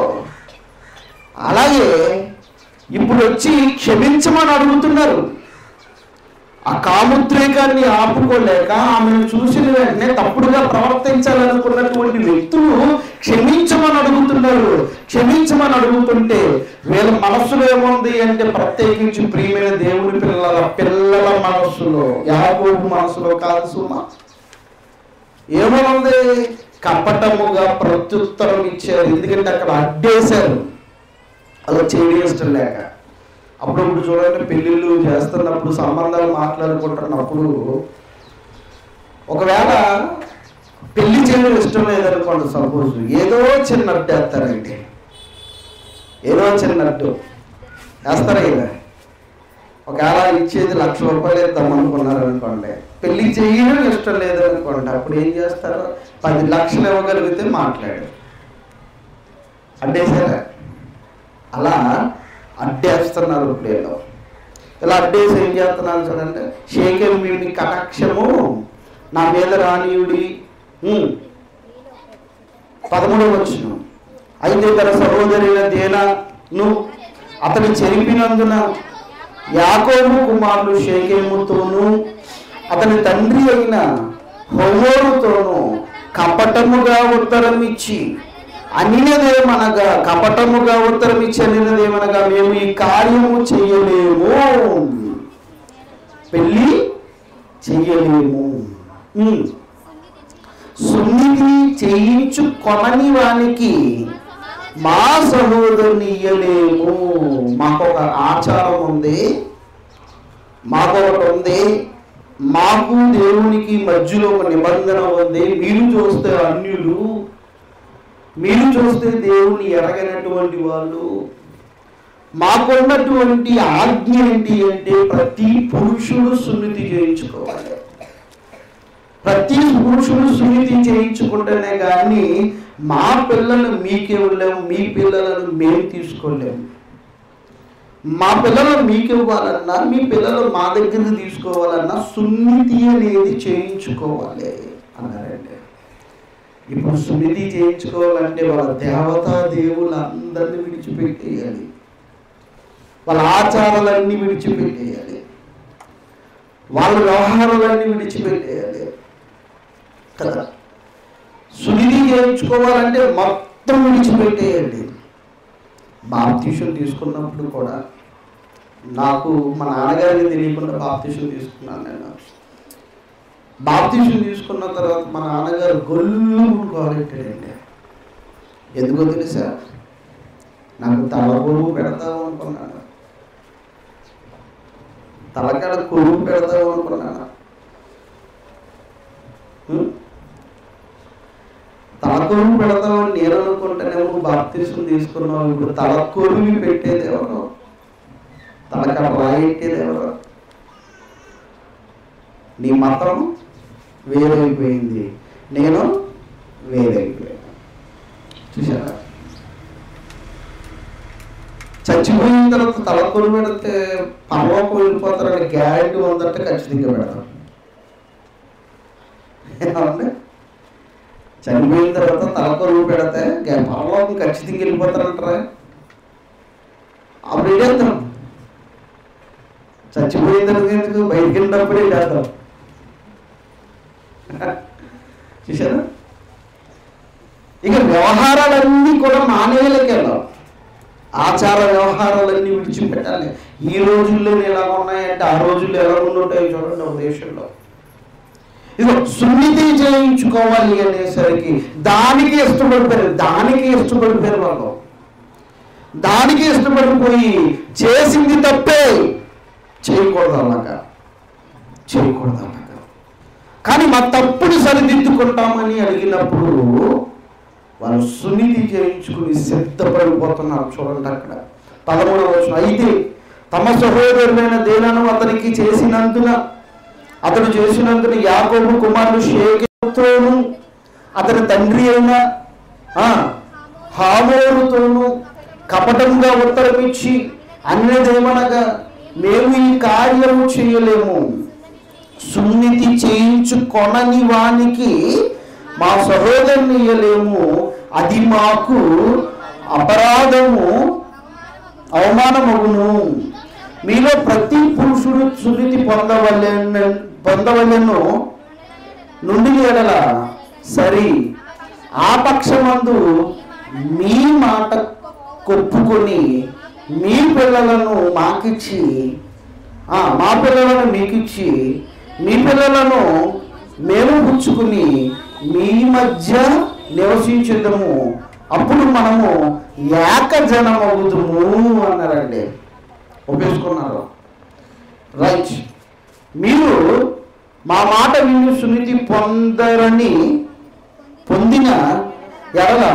అలాగే ఇప్పుడు వచ్చి క్షమించమని అడుగుతున్నారు ఆ కాముద్రేకాన్ని ఆపుకోలేక ఆమెను చూసిన వెంటనే తప్పుడుగా ప్రవర్తించాలనుకున్నటువంటి వ్యక్తులు క్షమించమని అడుగుతున్నారు క్షమించమని అడుగుతుంటే వీళ్ళ మనస్సులో ఏముంది అంటే ప్రత్యేకించి ప్రియమైన దేవుని పిల్లల పిల్లల మనస్సులో యాకోబు మనసులో కాదు సుమా ఏమనుంది కపటముగా ప్రత్యుత్తరం ఇచ్చారు ఎందుకంటే అక్కడ అడ్డేశారు అలా చేయడం ఇష్టం లేక అప్పుడప్పుడు చూడండి పెళ్ళిళ్ళు చేస్తున్నప్పుడు సంబంధాలు మాట్లాడుకుంటున్నప్పుడు ఒకవేళ పెళ్లి చేయడం ఇష్టం లేదనుకోండి సపోజ్ ఏదో చిన్న అడ్డు వేస్తారండి ఏదో చిన్న అడ్డు వేస్తారా ఇలా ఒకవేళ ఇచ్చేది లక్ష రూపాయలు ఇద్దాం అనుకున్నారు అనుకోండి పెళ్లి చేయడం ఇష్టం లేదనుకోండి అప్పుడు ఏం చేస్తారు పది లక్షలు ఇవ్వగలిగితే మాట్లాడు అడ్డేసారా అలా అడ్డేస్తున్నారు ఇప్పుడు ఏదో ఇలా అడ్డేసి ఏం చేస్తున్నారు చూడండి షేకెం మీ కటాక్షము నా మీద రానియుడి ఉమ్. పదమూడవ వచ్చిన అయితే తన సహోదరైన దేనాను అతను చెరిపినందున యాకోబు కుమారులు షేకేముతోను అతని తండ్రి అయిన హోమోరుతోను కపటముగా ఉత్తరం ఇచ్చి అనినదేమనగా కపటముగా ఉత్తరం ఇచ్చి అనినదేమనగా మేము ఈ కార్యము చేయలేము పెళ్ళి చెయ్యలేము ఉమ్. సున్నితి చేయించు కొనని వానికి మా సహోదరుని ఇయ్యలేము మాకు ఒక ఆచారం ఉంది మాకు ఒకటి ఉంది మాకు దేవునికి మధ్యలో ఒక నిబంధన ఉంది మీరు చూస్తే అన్యులు మీరు చూస్తే దేవుని ఎరగనటువంటి వాళ్ళు మాకున్నటువంటి ఆజ్ఞ ఏంటి అంటే ప్రతి పురుషుడు సున్నితి చేయించుకోవాలి ప్రతి పురుషుడు సున్నితి చేయించుకుంటేనే కానీ మా పిల్లలు మీకే ఇవ్వలేము మీ పిల్లలను మేము తీసుకోలేము మా పిల్లలు మీకు ఇవ్వాలన్నా మీ పిల్లలు మా దగ్గర తీసుకోవాలన్నా సున్నితి అనేది చేయించుకోవాలి అన్నారండి ఇప్పుడు సున్నితి చేయించుకోవాలంటే వాళ్ళ దేవతా దేవులందరినీ విడిచిపెట్టేయాలి వాళ్ళ ఆచారాలన్నీ విడిచిపెట్టేయాలి వాళ్ళ వ్యవహారాలన్నీ విడిచిపెట్టేయాలి కదా సునిధి చేయించుకోవాలంటే మొత్తం విడిచిపెట్టేయండి బాప్తీషం తీసుకున్నప్పుడు కూడా నాకు మా నాన్నగారికి తెలియకుండా బాప్తీషం తీసుకున్నాను నేను బాప్తీషం తీసుకున్న తర్వాత మా నాన్నగారు గొల్లు కాలెట్టాడండి ఎందుకో తెలుసా నాకు తల కొరువు పెడతావు అనుకున్నాను తలకాడ కొరువు పెడతావు అనుకున్నాను హ్మ్? తల కొరువు పెడతామని నేను అనుకుంటేనేమో బాప్తీసం తీసుకున్నావు ఇప్పుడు తల కొరువి పెట్టేది ఎవరు తలకాడ రాయెట్టేది ఎవరు నీ మతం వేరైపోయింది నేను వేరైపోయాను చూసారా చచ్చిపోయిన తర్వాత తల కొరు పెడితే పరలోకం వెళ్ళిపోతారని గ్యారెంటీ ఉందంటే ఖచ్చితంగా పెడతాం ఏమండి చనిపోయిన తర్వాత తల కొరువు పెడితే గ్యా- పరలోకం ఖచ్చితంగా వెళ్ళిపోతారంటారా అప్పుడు ఏం చేద్దాం చచ్చిపోయిన తర్వాత ఎందుకు బయటికి వెళ్ళినప్పుడు ఏం చేద్దాం చూసారా ఇక వ్యవహారాలన్నీ కూడా మానేయులకి వెళ్ళాం ఆచార వ్యవహారాలన్నీ విడిచిపెట్టాలి ఈ రోజుల్లో ఎలా ఉన్నాయంటే ఆ రోజుల్లో ఎలా ఉండుంటాయో చూడండి ఒక దేశంలో ఇదిగో సున్నితి చేయించుకోవాలి అనేసరికి దానికి ఇష్టపడిపోయారు దానికి ఇష్టపడిపోయారు వాళ్ళు దానికి ఇష్టపడిపోయి చేసింది తప్పే చేయకూడదు అలాగా చేయకూడదు అలాగా కానీ మా తప్పుని సరిదిద్దుకుంటామని అడిగినప్పుడు వాళ్ళు సున్నితి చేయించుకుని సిద్ధపడిపోతున్నారు చూడండి అక్కడ పదమూడవ వచ్చిన అయితే తమ సహోదరులైన దేనను అతనికి చేసినందున అతడు చేసినందున యాకోబు కుమారుడు షేకెతోను అతని తండ్రి అయిన ఆ, హామోరుతోను కపటంగా ఉత్తరమిచ్చి అన్నదేమనగా మేము ఈ కార్యము చేయలేము సున్నితి చేయించుకొనని వానికి మా సహోదరుని ఇయ్యలేము అది మాకు అపరాధము అవమానమగును మీలో ప్రతి పురుషుడు సున్నితి పొందవలెన పొందవలెను నుండి ఎడల సరి ఆ పక్షమందు మీ మాట కొప్పుకొని మీ పిల్లలను మాకిచ్చి ఆ, మా పిల్లలను మీకిచ్చి మీ పిల్లలను మేము పుచ్చుకుని మీ మధ్య నివసించదము అప్పుడు మనము ఏకజనమవుదుము అన్నారండి ఒప్పేసుకున్నారు రైట్ మీరు మా మాట విని సునిధి పొందరని పొందిన ఎడల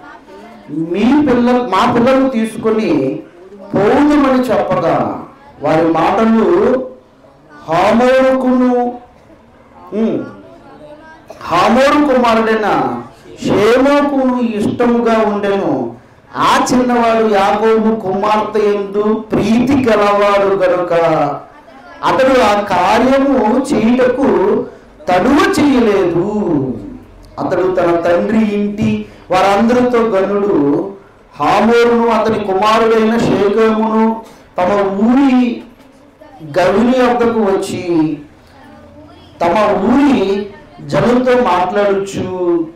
మీ పిల్ల మా పిల్లలు తీసుకొని పోదుమని చెప్పగా వారి మాటలు హామోరుకును ఉమ్, హామోరు కుమారుడైన షేమోకును ఇష్టముగా ఉండెను ఆ చిన్నవాడు యాకోబు కుమార్తె ఎందు ప్రీతి గలవాడు గనుక అతడు ఆ కార్యము చేయుటకు తడువ చేయలేదు అతడు తన తండ్రి ఇంటి వారందరితో గనుడు హామోరును అతని కుమారుడైన షేకమును తమ ఊరి గవిని వద్దకు వచ్చి తమ ఊరి జనులతో మాట్లాడుచు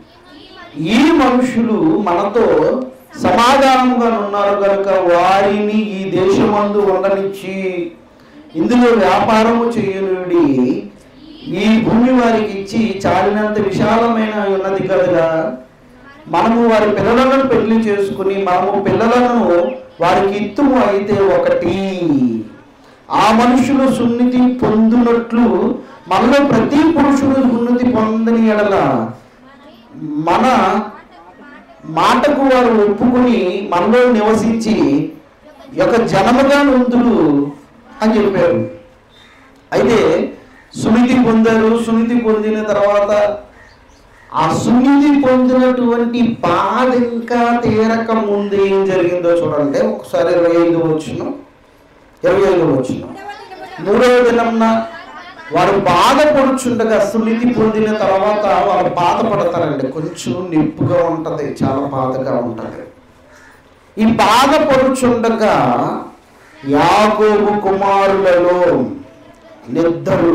ఈ మనుషులు మనతో సమాధానంగా ఉన్నారు కనుక వారిని ఈ దేశమందు ఉండనిచ్చి ఇందులో వ్యాపారము చేయనుడి ఈ భూమి వారికి ఇచ్చి చాలినంత విశాలమైన ఉన్నది కదగా మనము వారి పిల్లలను పెళ్లి చేసుకుని మనము పిల్లలను వారికి ఇత్తుము అయితే ఒకటి ఆ మనుషులు సున్నితి పొందునట్లు మనలో ప్రతి పురుషుడు సున్నతి పొందని ఎడల మన మాటకు వారు ఒప్పుకొని మనలో నివసించి ఒక జనముగా నుందులు అని చెప్పారు అయితే సునితి పొందారు సునితి పొందిన తర్వాత ఆ సున్నితి పొందినటువంటి బాధ ఇంకా తీరక ముందు ఏం జరిగిందో చూడండి ఒకసారి ఇరవై ఐదు వచ్చిన ఇరవై ఐదు వచ్చిన మూడవ దినంన వారు బాధపడుచుండగా సున్నితి పొందిన తర్వాత వారు బాధపడతారండి కొంచెం నిప్పుగా ఉంటది చాలా బాధగా ఉంటది ఈ బాధపడుచుండగా యాగోబు కుమారులలో నిద్దరు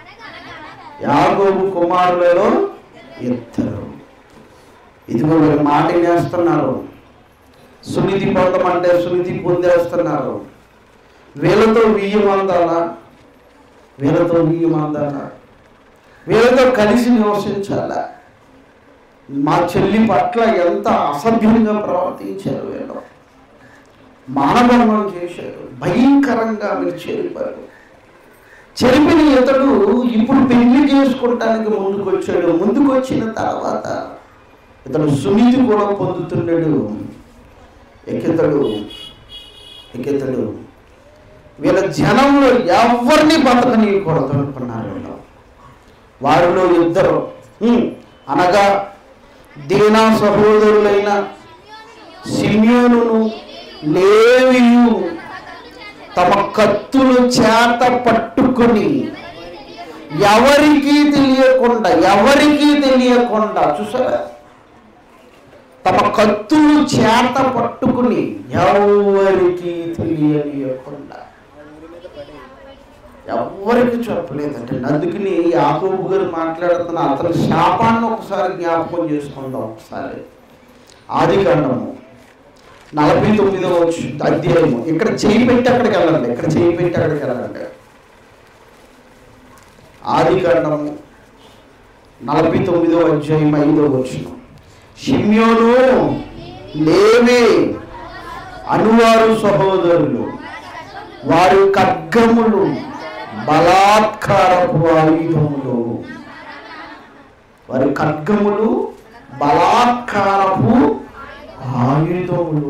యాగోబు కుమారులలో ఇద్దరు ఇదిగో వీరు మాట వేస్తున్నారు సునిధి పొందమంటే సునిధి పొందేస్తున్నారు వీళ్ళతో బియ్యం అందాలా వీళ్ళతో బియ్యం అందాలా వీళ్ళతో కలిసి నివసించాలా మా చెల్లి పట్ల ఎంత అసభ్యంగా ప్రవర్తించారు వీళ్ళు మానభంగం చేశారు భయంకరంగా మీరు చెరిపారు చెరిపిన ఇతడు ఇప్పుడు పెళ్లి చేసుకుంటానికి ముందుకు వచ్చాడు ముందుకు వచ్చిన తర్వాత ఇతడు సునీతి కూడా పొందుతున్నాడు ఎక్కితడు ఎక్కితడు వీళ్ళ జనంలో ఎవరిని బతకనీయకూడదు అనుకున్నారు వీళ్ళు వారిలో ఇద్దరు ఉమ్, అనగా దీనా సహోదరులైన సిమ్యోనును లేవియు తమ కత్తులు చేత పట్టుకుని ఎవరికీ తెలియకుండా ఎవరికీ తెలియకుండా చూసారా తమ కత్తులు చేత పట్టుకుని ఎవరికి తెలియనియకుండా ఎవరికి చెప్పలేదంటే అందుకని యాకోబు గారు మాట్లాడుతున్న అతని శాపాన్ని ఒకసారి జ్ఞాపకం చేసుకుందాం ఒకసారి ఆది కాండము నలభై తొమ్మిదో అధ్యాయము ఇక్కడ చేయి పెట్టి అక్కడికి వెళ్ళండి ఇక్కడ చేయి పెట్టి అక్కడికి వెళ్ళండి ఆది కాండము నలభై తొమ్మిదో అధ్యాయం ఐదో వచ్చిన షిమ్యోను లేవే అనువారు సహోదరులు వారి ఖడ్గములు బలాత్కారపు ఆయుధములు వారి ఖడ్గములు బలాత్కారపు ఆయుధములు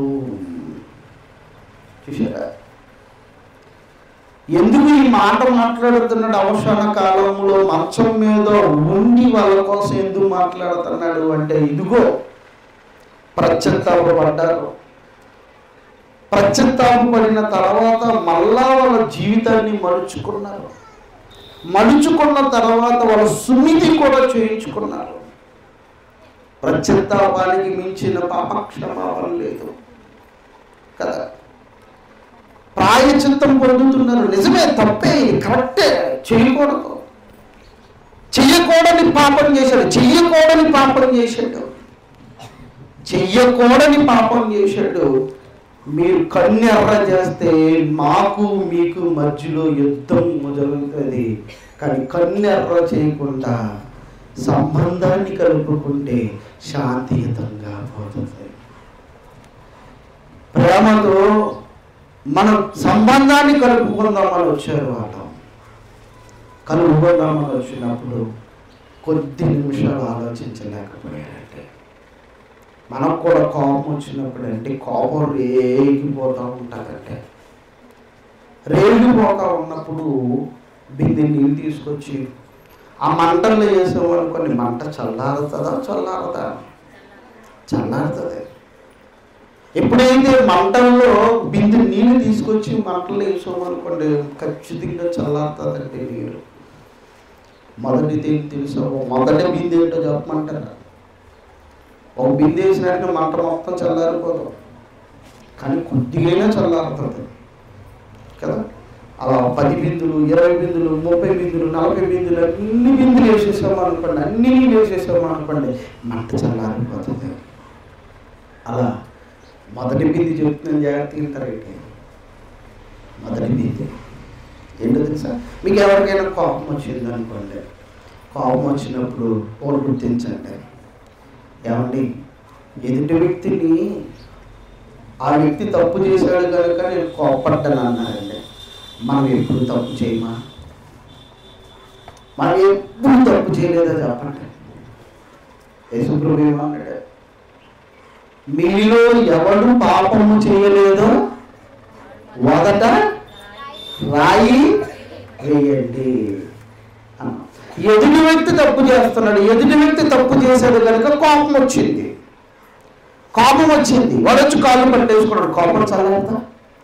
చూసారా ఎందుకు ఈ మాట మాట్లాడుతున్నాడు అవసాన కాలంలో మంచం మీద ఉండి వాళ్ళ కోసం ఎందుకు మాట్లాడుతున్నాడు అంటే ఇదిగో ప్రత్యత్తాపడ్డారు ప్రత్యత్తాపడిన తర్వాత మళ్ళా వాళ్ళ జీవితాన్ని మలుచుకున్నారు మలుచుకున్న తర్వాత వాళ్ళ సున్నిధి కూడా చేయించుకున్నారు ప్రత్యత్తాపానికి మించిన పాపక్షమాపణ లేదు కదా ప్రాయచిత్తం పొందుతున్నారు నిజమే తప్పే ఇది కరెక్టే చేయకూడదు చెయ్యకూడని పాపం చేశాడు చెయ్యకూడని పాపం చేశాడు చెయ్యకూడని పాపం చేశాడు మీరు కన్నెర్ర చేస్తే మాకు మీకు మధ్యలో యుద్ధం జరుగుతుంది కానీ కన్నెర్ర చేయకుండా సంబంధాన్ని కలుపుకుంటే శాంతియుతంగా పోతుంది ప్రేమతో మనం సంబంధాన్ని కలుపుకుందామని వచ్చారు వాళ్ళం కలుపుకుందామని వచ్చినప్పుడు కొద్ది నిమిషాలు ఆలోచించలేకపోయారంటే మనకు కూడా కోపం వచ్చినప్పుడు అంటే కోపం రేగిపోతూ ఉంటుందంటే రేగిపోతూ ఉన్నప్పుడు బిందె నీళ్ళు తీసుకొచ్చి ఆ మంటల్లో వేసామనుకోండి మంట చల్లారుతుందా చల్లారదా చల్లారుతుంది ఎప్పుడైతే మంటల్లో బిందె నీళ్ళు తీసుకొచ్చి మంటల్లో వేసామనుకోండి ఖచ్చితంగా చల్లారుతుందండి నీరు మొదటిది ఏం తెలుసా ఓ మొదటి బిందె ఏంటో చెప్పమంటారా ఒక బిందె వేసినట్టు మంట మొత్తం చల్లారిపోదు కానీ కొద్దిగైనా చల్లారుతుంది కదా అలా పది బిందులు ఇరవై బిందులు ముప్పై బిందులు నలభై బిందులు అన్ని బిందులు వేసేసాము అనుకోండి అన్ని నీళ్ళు వేసేసాము అనుకోండి మంట చల్లారిపోతుంది అలా మొదటి బింది చెప్తున్నాను జాగ్రత్తగా వింటారైతే మొదటి బింది ఏంటో తెలుసా మీకు ఎవరికైనా కోపం వచ్చింది అనుకోండి కోపం వచ్చినప్పుడు ఒకటి గుర్తించండి ఏమండి ఎదుటి వ్యక్తిని ఆ వ్యక్తి తప్పు చేశాడు కనుక నేను కోపడ్డాను అన్నారండి మనం ఎప్పుడు తప్పు చేయమా మనం ఎప్పుడు తప్పు చేయలేదా చెప్పండి యేసుప్రభు ఏమన్నాడు మీలో ఎవడు పాపము చేయలేదో మొదట రాయి వేయండి అన్న ఎదుటి వ్యక్తి తప్పు చేస్తున్నాడు ఎదుటి వ్యక్తి తప్పు చేశాడు కనుక కోపం వచ్చింది కోపం వచ్చింది వాడు వచ్చి కాళ్ళు పట్టేసుకున్నాడు కోపం చల్లారదా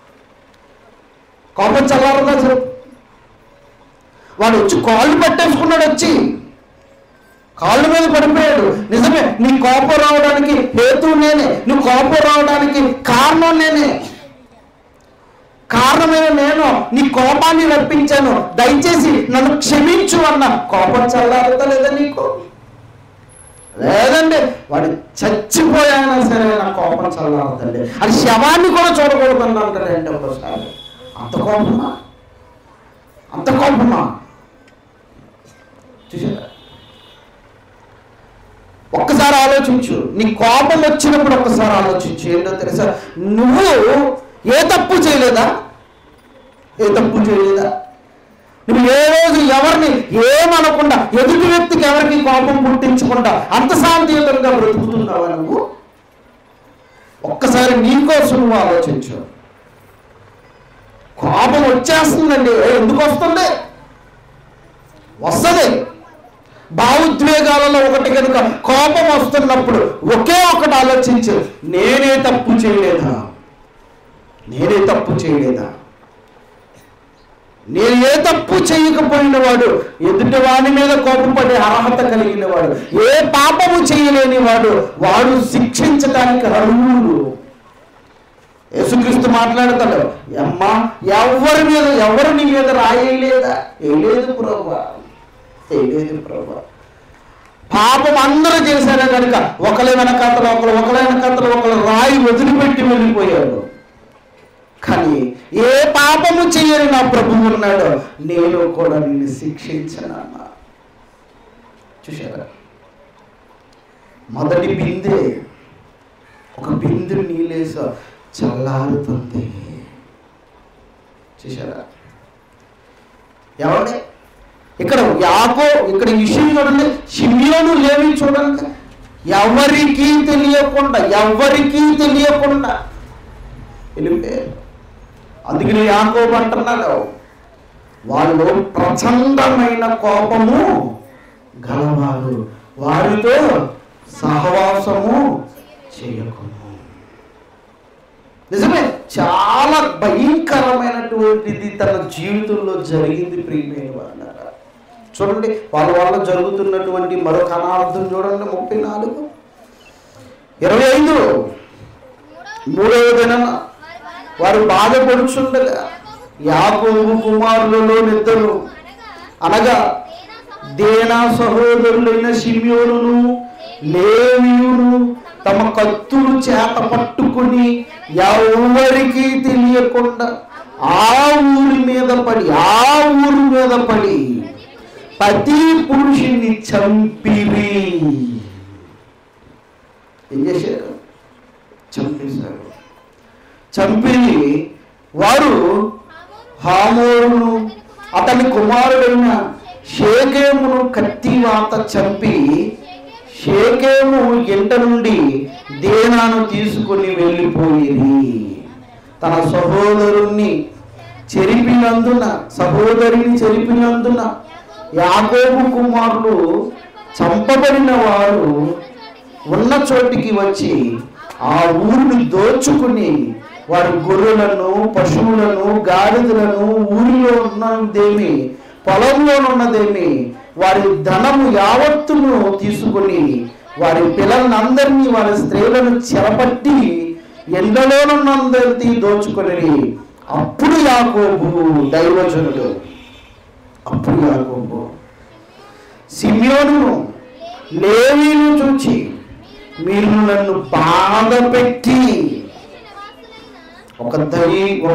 కోపం చల్లారదా చెప్పు వాడు వచ్చి కాళ్ళు పట్టేసుకున్నాడు వచ్చి కాళ్ళ మీద పడిపోయాడు నిజమే నీ కోపం రావడానికి హేతు నేనే నువ్వు కోపం రావడానికి కారణం నేనే కారణమైన నేను నీ కోపాన్ని రప్పించాను దయచేసి నన్ను క్షమించు అన్న కోపం చల్లారుతా లేదా నీకు లేదండి వాడు చచ్చిపోయానా సరే నా కోపం చల్లారదండి అది శవాన్ని కూడా చూడకూడదు అంటాడండి ఒకసారి అంత కోపమా అంత కోపమా చూసారా ఒక్కసారి ఆలోచించు నీ కోపం వచ్చినప్పుడు ఒక్కసారి ఆలోచించు ఏంటో తెలుసా నువ్వు ఏ తప్పు చేయలేదా ఏ తప్పు చేయలేదా నువ్వు ఏ రోజు ఎవరిని ఏమనకుండా ఎదుటి వ్యక్తికి ఎవరికి కోపం పుట్టించకుండా అంత శాంతియుతంగా బ్రతుకుతున్నావా నువ్వు ఒక్కసారి నీకోసం నువ్వు ఆలోచించు కోపం వచ్చేస్తుందండి ఎందుకు వస్తుంది వస్తుంది భావోద్వేగాలలో ఒకటి కనుక కోపం వస్తున్నప్పుడు ఒకే ఒకటి ఆలోచించు నేనే తప్పు చేయలేదా నేనే తప్పు చేయలేదా నేను ఏ తప్పు చేయకపోయిన వాడు ఎదుటి వాడి మీద కోపపడే అర్హత కలిగిన వాడు ఏ పాపము చేయలేని వాడు వాడు శిక్షించడానికి అర్హుడు యేసుక్రీస్తు మాట్లాడతాడు అమ్మా ఎవరి మీద ఎవరు నీ మీద రాయలేదా వేయలేదు ప్రభా వేయలేదు ప్రభా పాపం అందరూ చేశారు కనుక ఒకరి వెనకాతలు ఒకరు ఒకరి వెనకాతలు ఒకరు రాయి వదిలిపెట్టి వెళ్ళిపోయాడు కానీ ఏ పాపము చేయని నా ప్రభువు ఉన్నాడో నేను కూడా నిన్ను శిక్షించనన్నా చూసారా మొదటి బిందె ఒక బిందు నీళ్ళేస చల్లారుతుంది చూసారా ఏమండి ఇక్కడ యాకో ఇక్కడ ఈ విషయం చూడండి షిమియోను లేవి చూడండి ఎవరికీ తెలియకుండా ఎవరికీ తెలియకుండా వెళ్ళిపోయారు అందుకని యాకోబు అంటున్నాడు వాళ్ళు ప్రచండమైన కోపము గలవారు వారితో సహవాసము చేయకము నిజమే చాలా భయంకరమైనటువంటిది తన జీవితంలో జరిగింది ప్రియమైన వాళ్ళారా చూడండి వాళ్ళ వల్ల జరుగుతున్నటువంటి మరొక అనార్థం చూడండి ముప్పై నాలుగు ఇరవై ఐదు మూడవ దినం వారు బాధపడుచుండగా యాకోబు కుమారులలో నిద్దరు అనగా దేనా సహోదరులైన సిమియోనును లేవియును తమ కత్తులు చేత పట్టుకుని ఎవరికి తెలియకుండా ఆ ఊరి మీద పడి ఆ ఊరి మీద పడి ప్రతి పురుషుని చంపిరి ఏం చేశారు చంపేశారు చంపి వారు హామోరును అతని కుమారుడైన షేకేమును కత్తివాత చంపి షేకేము ఎంట నుండి దేనాను తీసుకుని వెళ్ళిపోయింది తన సహోదరుణ్ణి చెరిపినందున సహోదరిని చెరిపినందున యాకోబు కుమారులు చంపబడిన వారు ఉన్న చోటికి వచ్చి ఆ ఊరిని దోచుకుని వారి గొర్రెలను పశువులను గాడిదలను ఊరిలో ఉన్నదేమి పొలంలో ఉన్నదేమి వారి ధనము యావత్తును తీసుకుని వారి పిల్లలందరినీ వారి స్త్రీలను చెరపట్టి ఎండలోనున్నందరినీ దోచుకొని అప్పుడు యాకోబు దైవజనుడు అప్పుడు యాకోబు సిమియోనును లేవీను చూచి మీరు నన్ను బాధ పెట్టి ఒక దై ఒక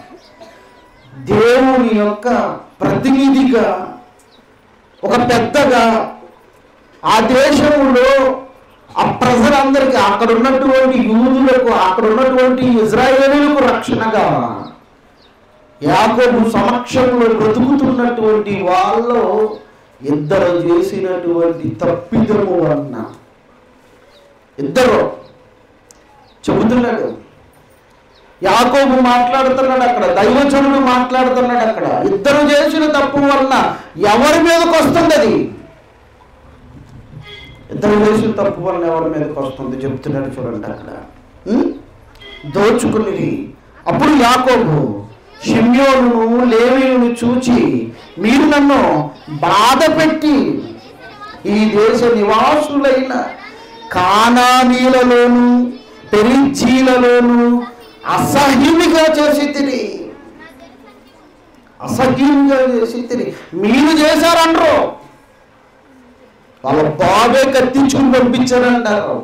దేవుని యొక్క ప్రతినిధిగా ఒక పెద్దగా ఆ దేశంలో ఆ ప్రజలందరికీ అక్కడ ఉన్నటువంటి యూదులకు అక్కడ ఉన్నటువంటి ఇజ్రాయేలీలకు రక్షణగా యాకోబు సమక్షంలో బ్రతుకుతున్నటువంటి వాళ్ళు ఇద్దరు చేసినటువంటి తప్పిదము అన్న ఇద్దరు చెబుతున్నాడు యాకోబు మాట్లాడుతున్నాడు అక్కడ దైవజనుడు మాట్లాడుతున్నాడు అక్కడ ఇద్దరు చేసిన తప్పు వలన ఎవరి మీదకి వస్తుంది అది ఇద్దరు చేసిన తప్పు వలన ఎవరి మీదకి వస్తుంది చెప్తున్నాడు చూడండి అక్కడ ఉం? దోచుకున్నది అప్పుడు యాకోబు షిమ్యోను లేవీయును చూచి మీరు నన్ను బాధ పెట్టి ఈ దేశ నివాసులైన కానానీలలోను పెరిజీలలోను అసహ్యునిగా చేసి తిని అసహ్యంగా చేసి తిని మీరు చేశారంటారు వాళ్ళ బాబే కత్తించుకుని పంపించారంటారు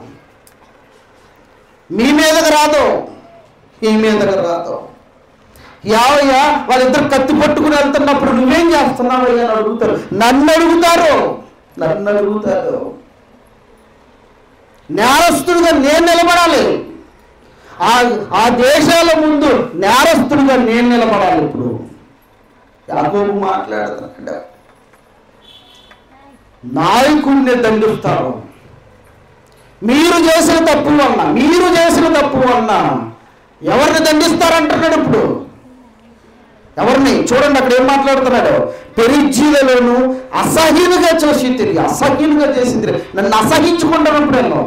మీ మీదకి రాదు ఈ మీదకి రాదు యావయ్యా వాళ్ళిద్దరు కత్తి పట్టుకుని వెళ్తున్నప్పుడు నువ్వేం చేస్తున్నావయ్యా అని అడుగుతారు నన్ను అడుగుతారు నన్ను అడుగుతారు నేరస్తుడిగా నేను నిలబడాలి ఆ ఆ దేశాల ముందు నేరస్తుడిగా నేను నిలబడాలి ఇప్పుడు యాకోబు మాట్లాడుతున్నాడు నాయకుడిని దండిస్తారు మీరు చేసిన తప్పు వలన మీరు చేసిన తప్పు వలన ఎవరిని దండిస్తారంటున్నాడు ఇప్పుడు ఎవరిని చూడండి అక్కడ ఏం మాట్లాడుతున్నాడు పెరిజీలలోను అసహ్యులుగా చేసి తిరిగి అసహ్యులుగా చేసి తిరిగి నన్ను అసహించుకుంటాను నేను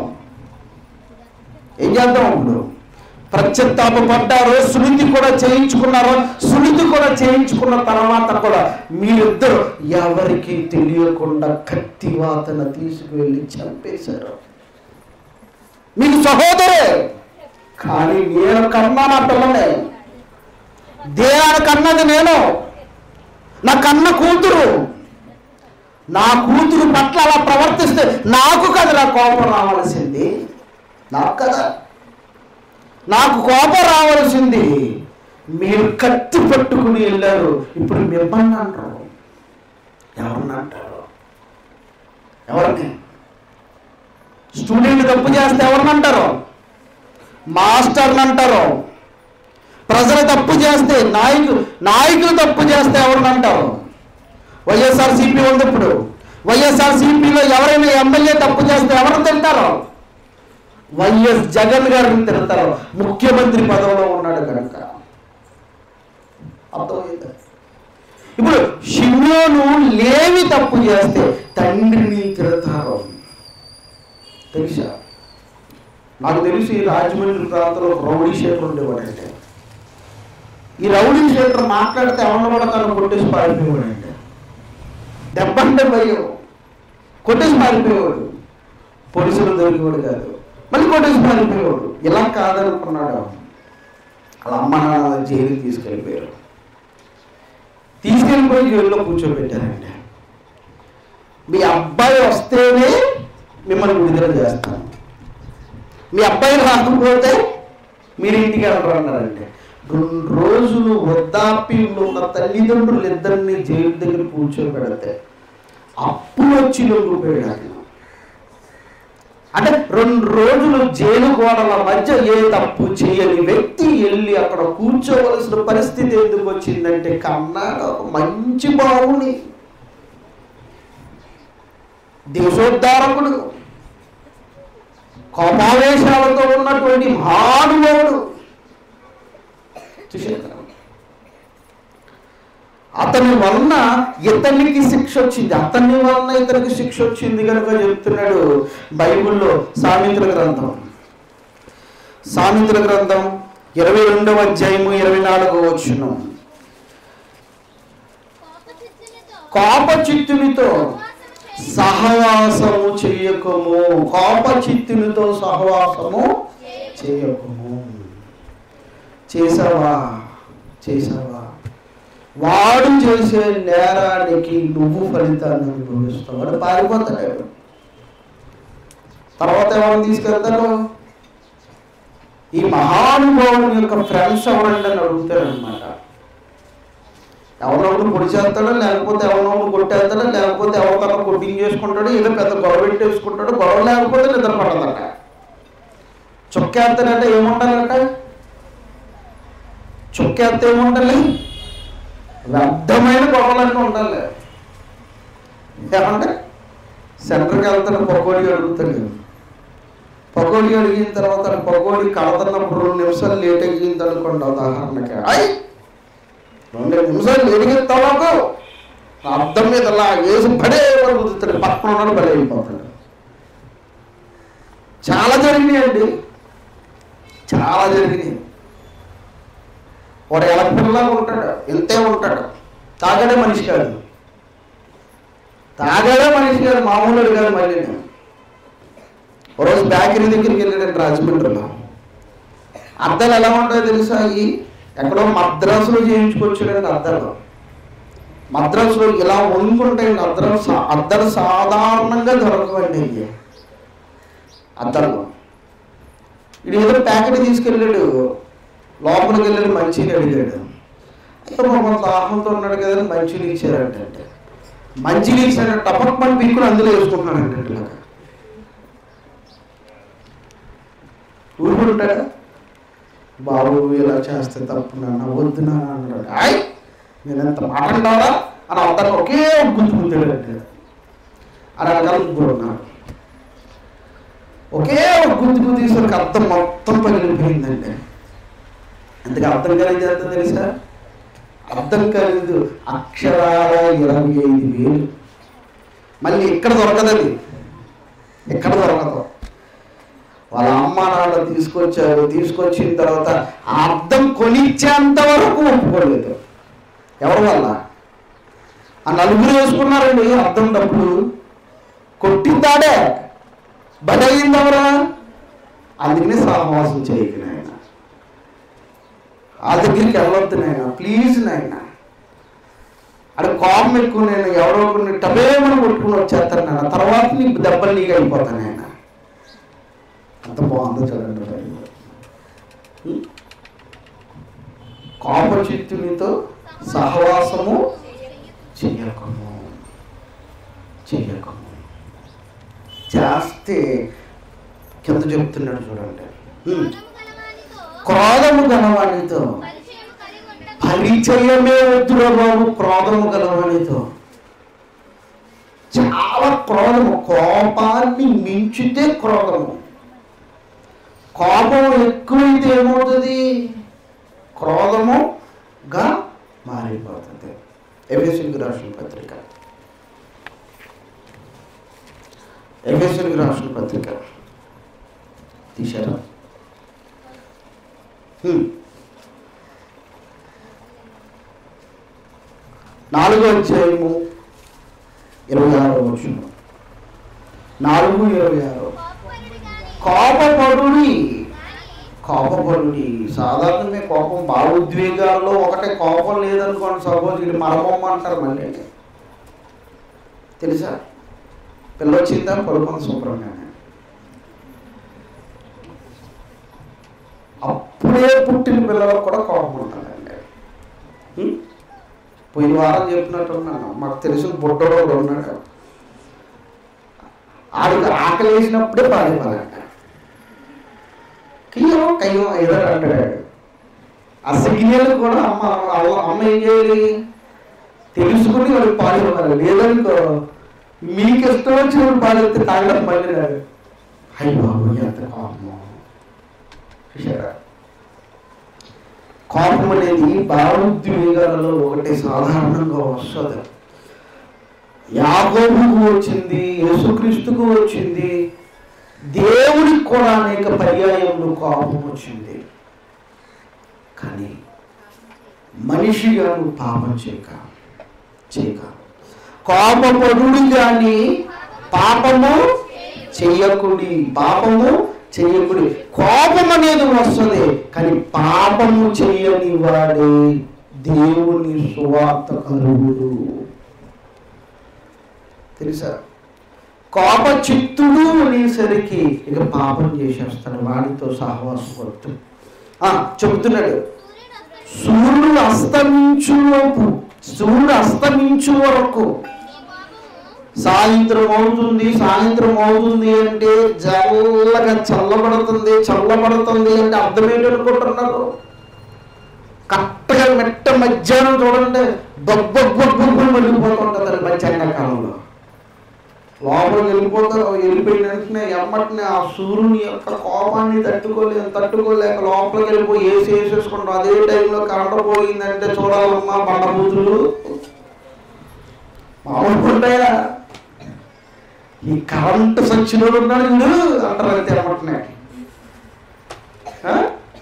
ఏం చేద్దాం ఇప్పుడు ప్రత్యుత్తాపడ్డారు సునీతి కూడా చేయించుకున్నారు సునీతి కూడా చేయించుకున్న తర్వాత కూడా మీరిద్దరు ఎవరికి తెలియకుండా కత్తివాతన తీసుకువెళ్ళి చంపేశారు మీకు సహోదరే కానీ నేను కన్నా నా పిల్లనే దేహాన్ని కన్నది నేను నా కన్న కూతురు నా కూతురు పట్ల అలా ప్రవర్తిస్తే నాకు కదా నా కోపం రావాల్సింది నాకు కదా నాకు కోపం రావాల్సింది మీరు కత్తి పట్టుకుని వెళ్ళారు ఇప్పుడు మిమ్మల్ని అంటారు ఎవరిని అంటారు ఎవరిని స్టూడెంట్ తప్పు చేస్తే ఎవరిని అంటారు మాస్టర్ని అంటారు ప్రజలు తప్పు చేస్తే నాయకులు నాయకులు తప్పు చేస్తే ఎవరిని అంటారు వైఎస్ఆర్ సిపి ఉంది ఇప్పుడు వైఎస్ఆర్ సిపిలో ఎవరైనా ఎమ్మెల్యే తప్పు చేస్తే ఎవరిని తింటారు వైఎస్ జగన్ గారిని తిడతారు ముఖ్యమంత్రి పదవిలో ఉన్నాడు కనుక అర్థమైందా ఇప్పుడు షిమ్యోను లేవి తప్పు చేస్తే తండ్రిని తిడతారు తెలుసా నాకు తెలిసి రాజమండ్రి ప్రాంతంలో ఒక రౌడీ షేటర్ ఉండేవాడంటే ఈ రౌడీ షేటర్ మాట్లాడితే ఎవరిని పడతాను కొట్టేసి పారిపోయేవాడంటే దెబ్బంటే భయం కొట్టేసి పారిపోయేవాడు పోలీసులు దొరికేవాడు కాదు మళ్ళీ కొట్టేసి పారిపోయేవాడు ఇలా కాదనుకున్నాడు అలా అమ్మ నాన్న జైలుకి తీసుకెళ్ళిపోయారు తీసుకెళ్ళిపోయి జైల్లో కూర్చోబెట్టారండి మీ అబ్బాయి వస్తేనే మిమ్మల్ని విడుదల చేస్తాను మీ అబ్బాయి రాకపోతే మీరు ఇంటికి వెళ్ళరు అన్నారంటే రెండు రోజులు వృద్ధాప్యంలో ఉన్న తల్లిదండ్రులు ఇద్దరిని జైలు దగ్గర కూర్చోబెడితే అప్పుడు వచ్చి లొంగిపోయాడు ఆయన అంటే రెండు రోజులు జైలు గోడల మధ్య ఏ తప్పు చేయని వ్యక్తి వెళ్ళి అక్కడ కూర్చోవలసిన పరిస్థితి ఎందుకు వచ్చిందంటే కన్నాడు ఒక మంచి బావుని దేశోద్ధారకుడు కోపావేశాలతో ఉన్నటువంటి మహానుభావుడు చూశారు అతని వలన ఇతనికి శిక్ష వచ్చింది అతని వలన ఇతనికి శిక్ష వచ్చింది కనుక చెప్తున్నాడు బైబిల్లో సామెతల గ్రంథం సామెతల గ్రంథం ఇరవై రెండవ అధ్యాయము ఇరవై నాలుగవ వచ్చును కోప చిత్తునితో సహవాసము చేయకము కోప చిత్తునితో సహవాసము చేయకము చేసావా చేసావా వాడు చేసే నేరానికి నువ్వు ఫలితాన్ని అనుభవిస్తావు వాడు పారిపోతాడు తర్వాత ఎవరిని తీసుకెళ్తాడు ఈ మహానుభావుని యొక్క ఫ్రెండ్స్ ఎవరండి అని అడుగుతారు అనమాట ఎవరినొకరు పొడి చేస్తాడో లేకపోతే ఎవరినొకరు కొట్టేస్తాడో లేకపోతే ఎవరికన్నా కొట్టింగ్ చేసుకుంటాడో ఏదో పెద్ద గొడవ పెట్టేసుకుంటాడో గొడవ లేకపోతే నిద్ర పడదట చుక్కేస్తాడంటే ఏముండాలంట చుక్కేస్తే ఏముండాలి వ్యర్థమైన గొడవలన్నీ ఉండాలి ఏమంటే సెంటర్కి వెళ్తాడు పకోడీ అడుగుతాడు పకోడీ అడిగిన తర్వాత పకోడీ కడతన్నప్పుడు రెండు నిమిషాలు లేట్ అయ్యింది అనుకోండి ఉదాహరణకి అయ్ రెండు నిమిషాలు ఎరిగిస్తావాకు అర్థం మీద అలా వేసి పడే వాడు కుదురుతాడు పక్కన ఉన్నాడు బలి అయిపోతాడు చాలా జరిగినాయండి చాలా జరిగినాయి వాడు ఎలా పిల్లగా ఉంటాడు ఎంతే ఉంటాడు తాగడే మనిషి కాదు తాగడే మనిషి కాదు మామూలుడు కాదు మళ్ళీ ఓ రోజు బేకరీ దగ్గరికి వెళ్ళాడండి రాజమండ్రిలో అద్దాలు ఎలా ఉంటాయో తెలుసా ఈ ఎక్కడో మద్రాసులో చేయించుకొచ్చాడండి అద్దాలు మద్రాసులో ఇలా వండుకుంటాయండి అద్దం సా- అద్దాలు సాధారణంగా దొరకవండి ఇవి అద్దాలు ఇది ఏదో ప్యాకెట్ తీసుకెళ్ళాడు లోపలికి వెళ్ళాడు మంచిని అడిగాడు అయితే మా దాహంతో ఉన్నాడు కదా మంచిని ఇచ్చారంటే మంచిని ఇచ్చాడు టపక్ పని పీక్కుని అందులో వేసుకుంటున్నాడంటే ఇట్లాగా ఊరుకుంటాడా బాబు ఇలా చేస్తే తప్పు నాన్న వద్దు నాన్న అన్నాడు ఆయ్ నేను ఎంత మాట అంటావా అని అవతల ఒకే ఒక గుంతు గుంతాడంటే అని అనగా ముగ్గురు ఉన్నారు ఒకే ఒక గుంతు గుంతు తీసుకొని అర్థం మొత్తం పగిలిపోయిందండి అందుకే అర్థం కలిగింది ఎంత తెలుసా అర్థం కలిగింది అక్షరాల ఇరవై ఐదు వేలు మళ్ళీ ఇక్కడ దొరకదది ఎక్కడ దొరకదు వాళ్ళ అమ్మ నాన్న తీసుకొచ్చారు తీసుకొచ్చిన తర్వాత ఆ అర్థం కొనిచ్చేంత వరకు ఒప్పుకోలేదు ఎవరి వల్ల ఆ నలుగురు వేసుకున్నారండి అర్థం డబ్బులు కొట్టిందాడే బలయిందవరా అందుకనే సహవాసం చేయకు నాయన ఆ దగ్గరికి వెళ్ళొద్దు నాయన ప్లీజ్ నాయన అక్కడ కోపం ఎక్కువ నేను ఎవరో కొన్ని టబేమని కొట్టుకుని వచ్చేస్తాను నాయన తర్వాత నీకు దెబ్బలు నీకు అయిపోతాను నాయన అంత బాగుందో చూడండి బైబిల్. ఉం? కోపచిత్తునితో సహవాసము చెయ్యకము చెయ్యకము చేస్తే కింద చెప్తున్నాడు చూడండి ఉం. క్రోధము గలవానితో పరిచయమే వద్దురా బాబు క్రోధము గలవానితో చాలా క్రోధము కోపాన్ని మించితే క్రోధము కోపం ఎక్కువైతే ఏమవుతుంది క్రోధముగా మారిపోతుంది ఎఫ్ఎస్ఎల్కి రాసిన పత్రిక ఎఫ్ఎస్ఎల్కి రాసిన పత్రిక తీశారా హ్మ్. నాలుగో అధ్యాయము ఇరవై ఆరో వచ్చిన నాలుగు ఇరవై ఆరు కోపపడుడి కోపపడుడి సాధారణంగా కోపం భావోద్వేగాల్లో ఒకటే కోపం లేదనుకోండి సపోజ్ ఇది మరమమ్మ అంటారు మళ్ళీ తెలుసా పిల్ల వచ్చిందా పడుకుంది శుభ్రంగానే అప్పుడే పుట్టిన పిల్లలకు కూడా కోపం ఉంటుందండి ఉం? పోయిన వారం చెప్పినట్టున్నాను మాకు తెలిసిన బుడ్డోడు ఉన్నాడు ఆడికి ఆకలి వేసినప్పుడే పారిపోవాలంట కియ్యో కయ్యో ఏదో అంటాడు ఆ సిగ్నల్ కూడా అమ్మ అవ్వ- అమ్మ ఏం చేయాలి తెలుసుకుని వాడు పారిపోవాలి లేదనుకో మీకు ఇష్టం వచ్చినప్పుడు పారిపోతే తాగడం మళ్ళీ రాదు అయ్యి బాబు ఎంత కోపము చూశారా కోపం అనేది భావోద్వేగాలలో ఒకటి సాధారణంగా వస్తుంది యాగోబుకు వచ్చింది యేసుక్రీస్తుకు వచ్చింది దేవుడికి కూడా అనేక పర్యాయములు కోపం వచ్చింది కానీ మనిషిగా నువ్వు పాపం చేయక చేయక కోపపడుడు కానీ పాపము చెయ్యకుడి పాపము చెయ్యకుడి కోపం అనేది వస్తుంది కానీ పాపము చెయ్యని వాడే దేవుని సువార్త కలుగుడు తెలుసా కోప చిత్తుడు అనేసరికి ఇక పాపం చేసేస్తాడు వాడితో సహవాసం వద్దు ఆ, చెబుతున్నాడు సూర్యుడు అస్తమించు లోపు సూర్యుడు అస్తమించు వరకు సాయంత్రం అవుతుంది సాయంత్రం అవుతుంది అంటే జల్లగా చల్లబడుతుంది చల్లబడుతుంది అంటే అర్థం ఏంటనుకుంటున్నారు కరెక్ట్గా మెట్ట మధ్యాహ్నం చూడండి దొబ్బొబ్బొబ్బొబ్బు వెళ్ళిపోతుంటుంది మంచి ఎండాకాలంలో లోపలికి వెళ్ళిపోతారు వెళ్ళిపోయిన వెంటనే ఎమ్మటినే ఆ సూర్యుని యొక్క కోపాన్ని తట్టుకోలేక తట్టుకోలేక లోపలికి వెళ్ళిపోయి ఏసి వేసేసుకుంటాం అదే టైంలో కరెంట్ పోయిందంటే చూడాలమ్మా బండబూతులు మామూలు ఉంటాయా ఈ కరెంట్ సచ్చినోడు ఉన్నాడు వీడు అంటారు అంతే ఎమ్మటినే ఆ?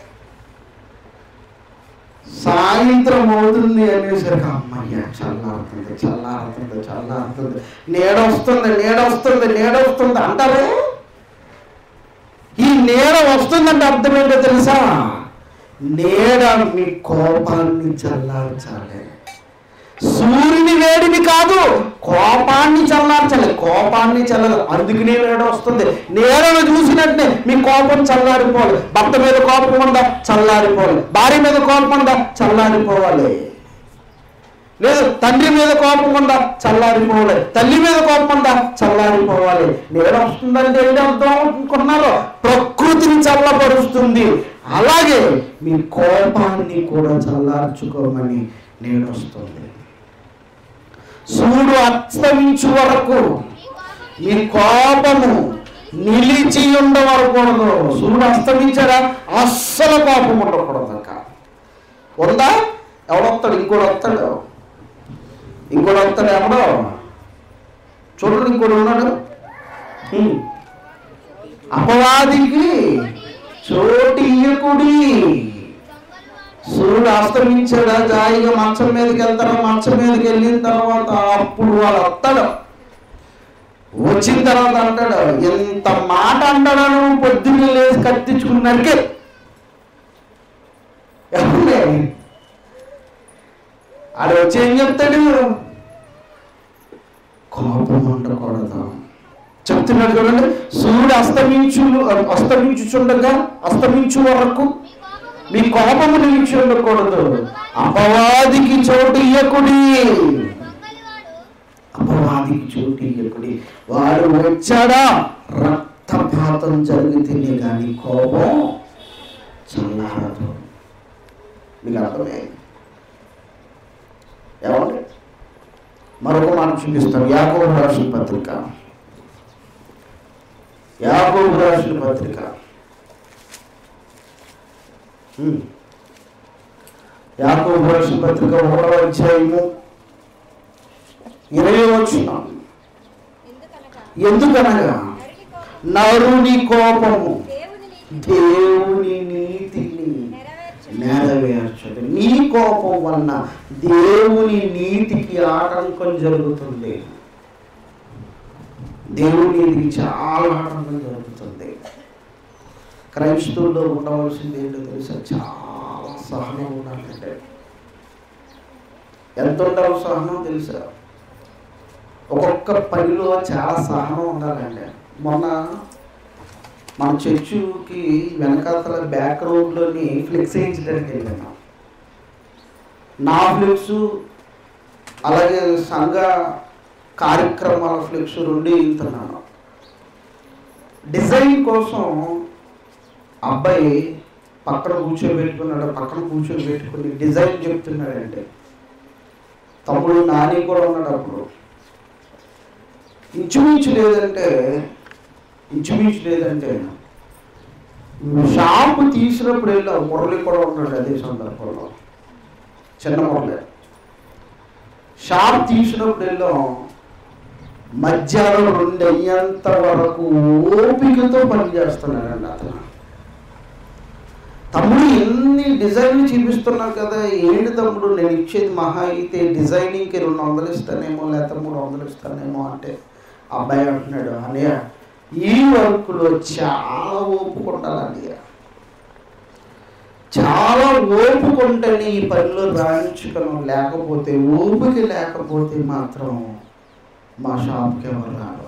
సాయంత్రం అవుతుంది అనేసరికి అమ్మయ్య చల్లారుతుంది చల్లారుతుంది చల్లారుతుంది నీడ వస్తుంది నీడ వస్తుంది నీడ వస్తుంది అంటారే ఈ నీడ వస్తుందంటే అర్థం ఏంటో తెలుసా నీడ మీ కోపాన్ని చల్లార్చాలి సూర్యుని వేడిని కాదు కోపాన్ని చల్లార్చాలి కోపాన్ని చల్లదు అందుకనే నీడ వస్తుంది నీడను చూసినట్టే మీ కోపం చల్లారిపోవాలి భర్త మీద కోపం ఉందా చల్లారిపోవాలి భార్య మీద కోపం ఉందా చల్లారిపోవాలి లేదు తండ్రి మీద కోపం ఉందా చల్లారిపోవాలి తల్లి మీద కోపం ఉందా చల్లారిపోవాలి నీడ వస్తుందంటే ఏంటి అర్థం అనుకున్నారో ప్రకృతిని చల్లపరుస్తుంది అలాగే మీ కోపాన్ని కూడా చల్లార్చుకోమని నీడ వస్తుంది సూర్యుడు అస్తమించు వరకు మీ కోపము నిలిచి ఉండవరకూడదు సూర్యుడు అస్తమించాడా అస్సలు కోపం ఉండకూడదు ఇంకా ఉందా ఎవడొస్తాడు ఇంకోటి వస్తాడు ఇంకోటి వస్తాడు ఎవడో చూడండి ఇంకోటి ఉన్నాడు హ్మ్. అపవాదికి చోటు ఇయ్యకుడి సూర్యుడు అస్తమించాడా జాయిగా మంచం మీదకి వెళ్తారా మంచం మీదకి వెళ్ళిన తర్వాత అప్పుడు వాడు వస్తాడు వచ్చిన తర్వాత అంటాడు ఎంత మాట అంటాడా నువ్వు పొద్దున్నే లేచి కత్తించుకున్నాడికే ఎవరులే ఆడు వచ్చి ఏం చెప్తాడు కోపం ఉండకూడదు చెప్తున్నాడు చూడండి సూర్యుడు అస్తమించు అస్తమించుచుండగా అస్తమించు వరకు మీ కోపము నిలిచి ఉండకూడదు అపవాదికి చోటు ఇయ్యకుడి అపవాదికి చోటు ఇయ్యకుడి వాడు వచ్చాడా రక్తపాతం జరిగితేనే కానీ కోపం చల్లారదు మీకు అర్థమే ఏమండి మరొక మాట చూపిస్తాం యాకోబు రాసిన పత్రిక యాకోబు రాసిన పత్రిక హ్మ్. యాకోబు రాసిన పత్రిక ఒకటో అధ్యాయము ఇరవై వచ్చిన ఎందుకనగా ఎందుకనగా నరుని కోపము నరుని కోపము దేవుని నీతి దేవుని నీతిని నెరవేర్చు నెరవేర్చదు నీ కోపం వలన దేవుని నీతికి ఆటంకం జరుగుతుంది దేవుని నీతికి చాలా ఆటంకం జరుగుతుంది క్రైస్తవుల్లో ఉండవలసింది ఏంటో తెలుసా చాలా సహనం ఉండాలంటే ఎంత ఉండాలో సహనం తెలుసా ఒక్కొక్క పనిలో చాలా సహనం ఉండాలండి మొన్న మన చర్చుకి వెనకాతల బ్యాక్ రోడ్లోని ఫ్లెక్స్ వేయించడానికి వెళ్ళాను నా ఫ్లెక్స్ అలాగే సంఘ కార్యక్రమాల ఫ్లెక్స్ రెండు వేయించుతున్నాను డిజైన్ కోసం అబ్బాయి పక్కన కూర్చోబెట్టుకున్నాడు పక్కన కూర్చోబెట్టుకుని డిజైన్ చెప్తున్నాడంటే తమ్ముడు నాని కూడా ఉన్నాడు అప్పుడు ఇంచుమించు లేదంటే ఇంచుమించు లేదంటే షాంపు తీసినప్పుడు వెళ్ళి ఆ మురళి కూడా ఉన్నాడు అదే సందర్భంలో చిన్న మురళి షాప్ తీసినప్పుడు వెళ్ళాం మధ్యాహ్నం రెండు అయ్యేంత వరకు ఓపికతో పనిచేస్తున్నాడండి అతను తమ్ముడు ఎన్ని డిజైన్లు చూపిస్తున్నావు కదా ఏంటి తమ్ముడు నేను ఇచ్చేది మహా అయితే డిజైనింగ్కి రెండు వందలు ఇస్తానేమో లేకపోతే మూడు వందలు ఇస్తానేమో అంటే అబ్బాయి అంటున్నాడు అన్నయ్య ఈ వర్క్లో చాలా ఓపుకుంటానండి చాలా ఓపుకుంటేనే ఈ పనిలో రాణించుకోవడం లేకపోతే ఓపిక లేకపోతే మాత్రం మా షాప్కి ఎవరు రారు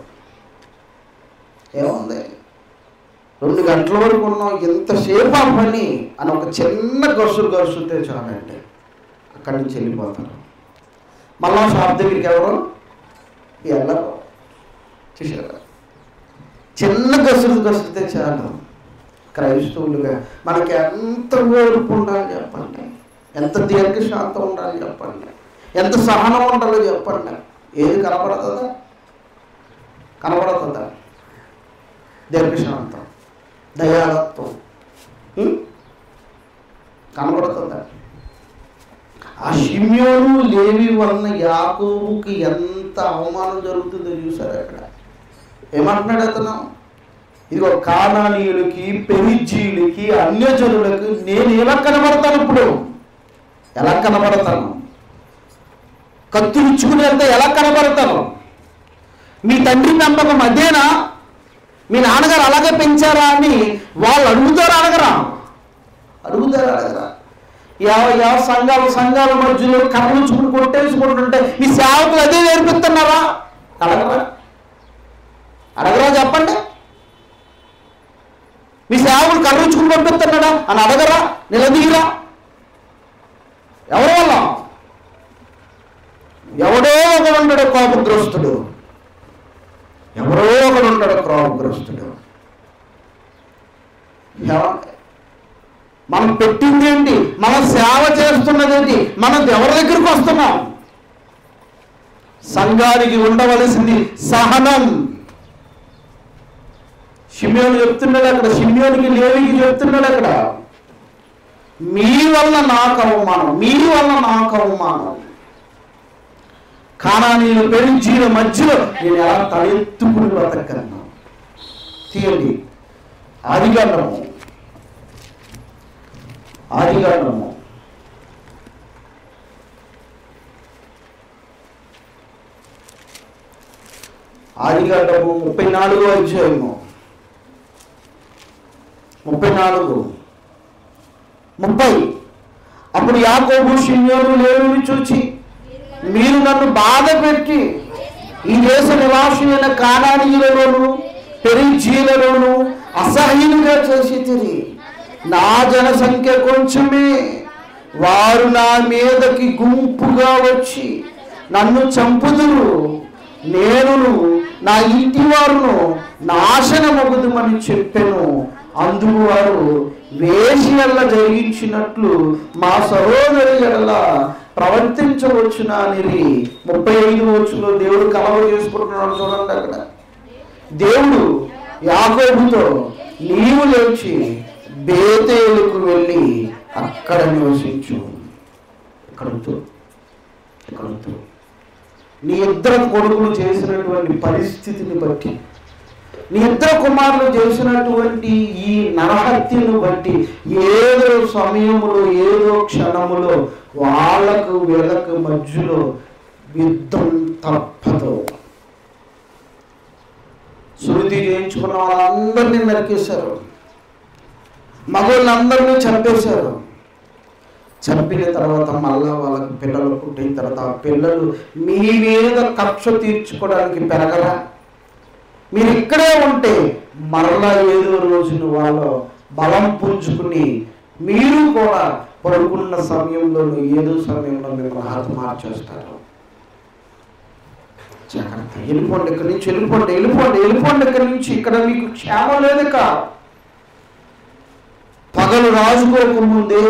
ఏముంది రెండు గంటల వరకు ఉన్నాం ఎంతసేపు ఆ పని అని ఒక చిన్న గసురు గసురితే చాలండి అక్కడి నుంచి వెళ్ళిపోతారు మళ్ళా షాప్ దగ్గరికి ఎవరు వెళ్ళరు చూసారా చిన్న గసురు గసురితే చాలు క్రైస్తవులుగా మనకి ఎంత ఓర్పు ఉండాలి చెప్పండి ఎంత దీర్ఘశాంతం ఉండాలి చెప్పండి ఎంత సహనం ఉండాలో చెప్పండి ఏది కనపడుతుందా కనపడుతుందా దీర్ఘశాంతం దయాళత్వం ఉం? కనబడుతుందా ఆ షిమ్యోను లేవి వలన యాకోబుకి ఎంత అవమానం జరుగుతుందో చూసారు అక్కడ ఏమంటున్నాడు అతను ఇదిగో కానానీయులకి పెరిజీయులకి అన్యజనులకి నేను ఎలా కనబడతాను ఇప్పుడు ఎలా కనబడతాను కత్తిరించుకునేంత ఎలా కనబడతాను మీ తండ్రి నమ్మకం అదేనా మీ నాన్నగారు అలాగే పెంచారా అని వాళ్ళు అడుగుతారు అడగరా అడుగుతారు అడగరా యావ యావ సంఘాలు సంఘాల మధ్యలో కర్రలుచుకుని కొట్టేసుకుంటుంటే మీ సేవకులు అదే నేర్పిస్తున్నారా అడగరా అడగరా చెప్పండి మీ సేవకులు కర్రలుచుకుని పంపిస్తున్నాడా అని అడగరా నిలదీయరా ఎవరి వల్ల ఎవడో ఒకడు ఉంటాడు కోపగ్రస్తుడు ఎవరో ఒకడు ఉంటాడు కోపగ్రస్తుడు ఏమండి? మనం పెట్టింది ఏంటి మనం సేవ చేస్తున్నది ఏంటి మనం ఎవరి దగ్గరికి వస్తున్నాం సంఘానికి ఉండవలసింది సహనం షిమ్యోను చెప్తున్నాడు అక్కడ షిమ్యోనికి లేవికి చెప్తున్నాడు అక్కడ మీ వల్ల నాకు అవమానం మీ వల్ల నాకు అవమానం కానానీలు పెరించీల మధ్యలో నేను ఎలా తలెత్తుకుని బ్రతకను తీయండి ఆదిగండము ఆదిగండము ఆదిగండము ముప్పై నాలుగో అధ్యాయము ముప్పై నాలుగు ముప్పై అప్పుడు యాకోబు షిమ్యోను లేవిని చూచి మీరు నన్ను బాధ పెట్టి ఈ దేశ నివాసులైన కానానీయులలోను పెరిజీలలోను అసహ్యులుగా చేసి తిరిగి నా జనసంఖ్య కొంచెమే వారు నా మీదకి గుంపుగా వచ్చి నన్ను చంపుదురు నేనును నా ఇంటి వారును నాశనమగుదుమని చెప్పెను అందుకు వారు వేషియల్ల జరిగించినట్లు మా సహోదరి ఎడల ప్రవర్తించవచ్చునా అని ముప్పై ఐదు వచ్చులో దేవుడు కలవ చేసుకుంటున్నాడు చూడండి అక్కడ దేవుడు యాకోబుతో నీవు లేచి బేతేలుకు వెళ్ళి అక్కడ నివసించు ఇక్కడ వద్దు. ఇక్కడ వద్దు. నీ ఇద్దరు కొడుకులు చేసినటువంటి పరిస్థితిని బట్టి నీ ఇద్దరు కుమారులు చేసినటువంటి ఈ నరహత్యను బట్టి ఏదో సమయములో ఏదో క్షణములో వాళ్ళకు వీళ్ళకు మధ్యలో యుద్ధం తప్పదు శృతి చేయించుకున్న వాళ్ళందరినీ నరికేశారు మగవాళ్ళందరినీ చంపేశారు చంపిన తర్వాత మళ్ళా వాళ్ళకి పిల్లలు పుట్టిన తర్వాత ఆ పిల్లలు మీ మీద కక్ష తీర్చుకోవడానికి పెరగరా మీరు ఇక్కడే ఉంటే మరలా ఏదో రోజున వాళ్ళు బలం పుంజుకుని మీరు కూడా పడుకున్న సమయంలో ఏదో సమయంలో మీరు హతమార్చేస్తారు జాగ్రత్త వెళ్ళిపోండి ఇక్కడి నుంచి వెళ్ళిపోండి వెళ్ళిపోండి వెళ్ళిపోండి ఇక్కడి నుంచి ఇక్కడ మీకు క్షేమం లేదు ఇక పగలు రాజుకోకముందే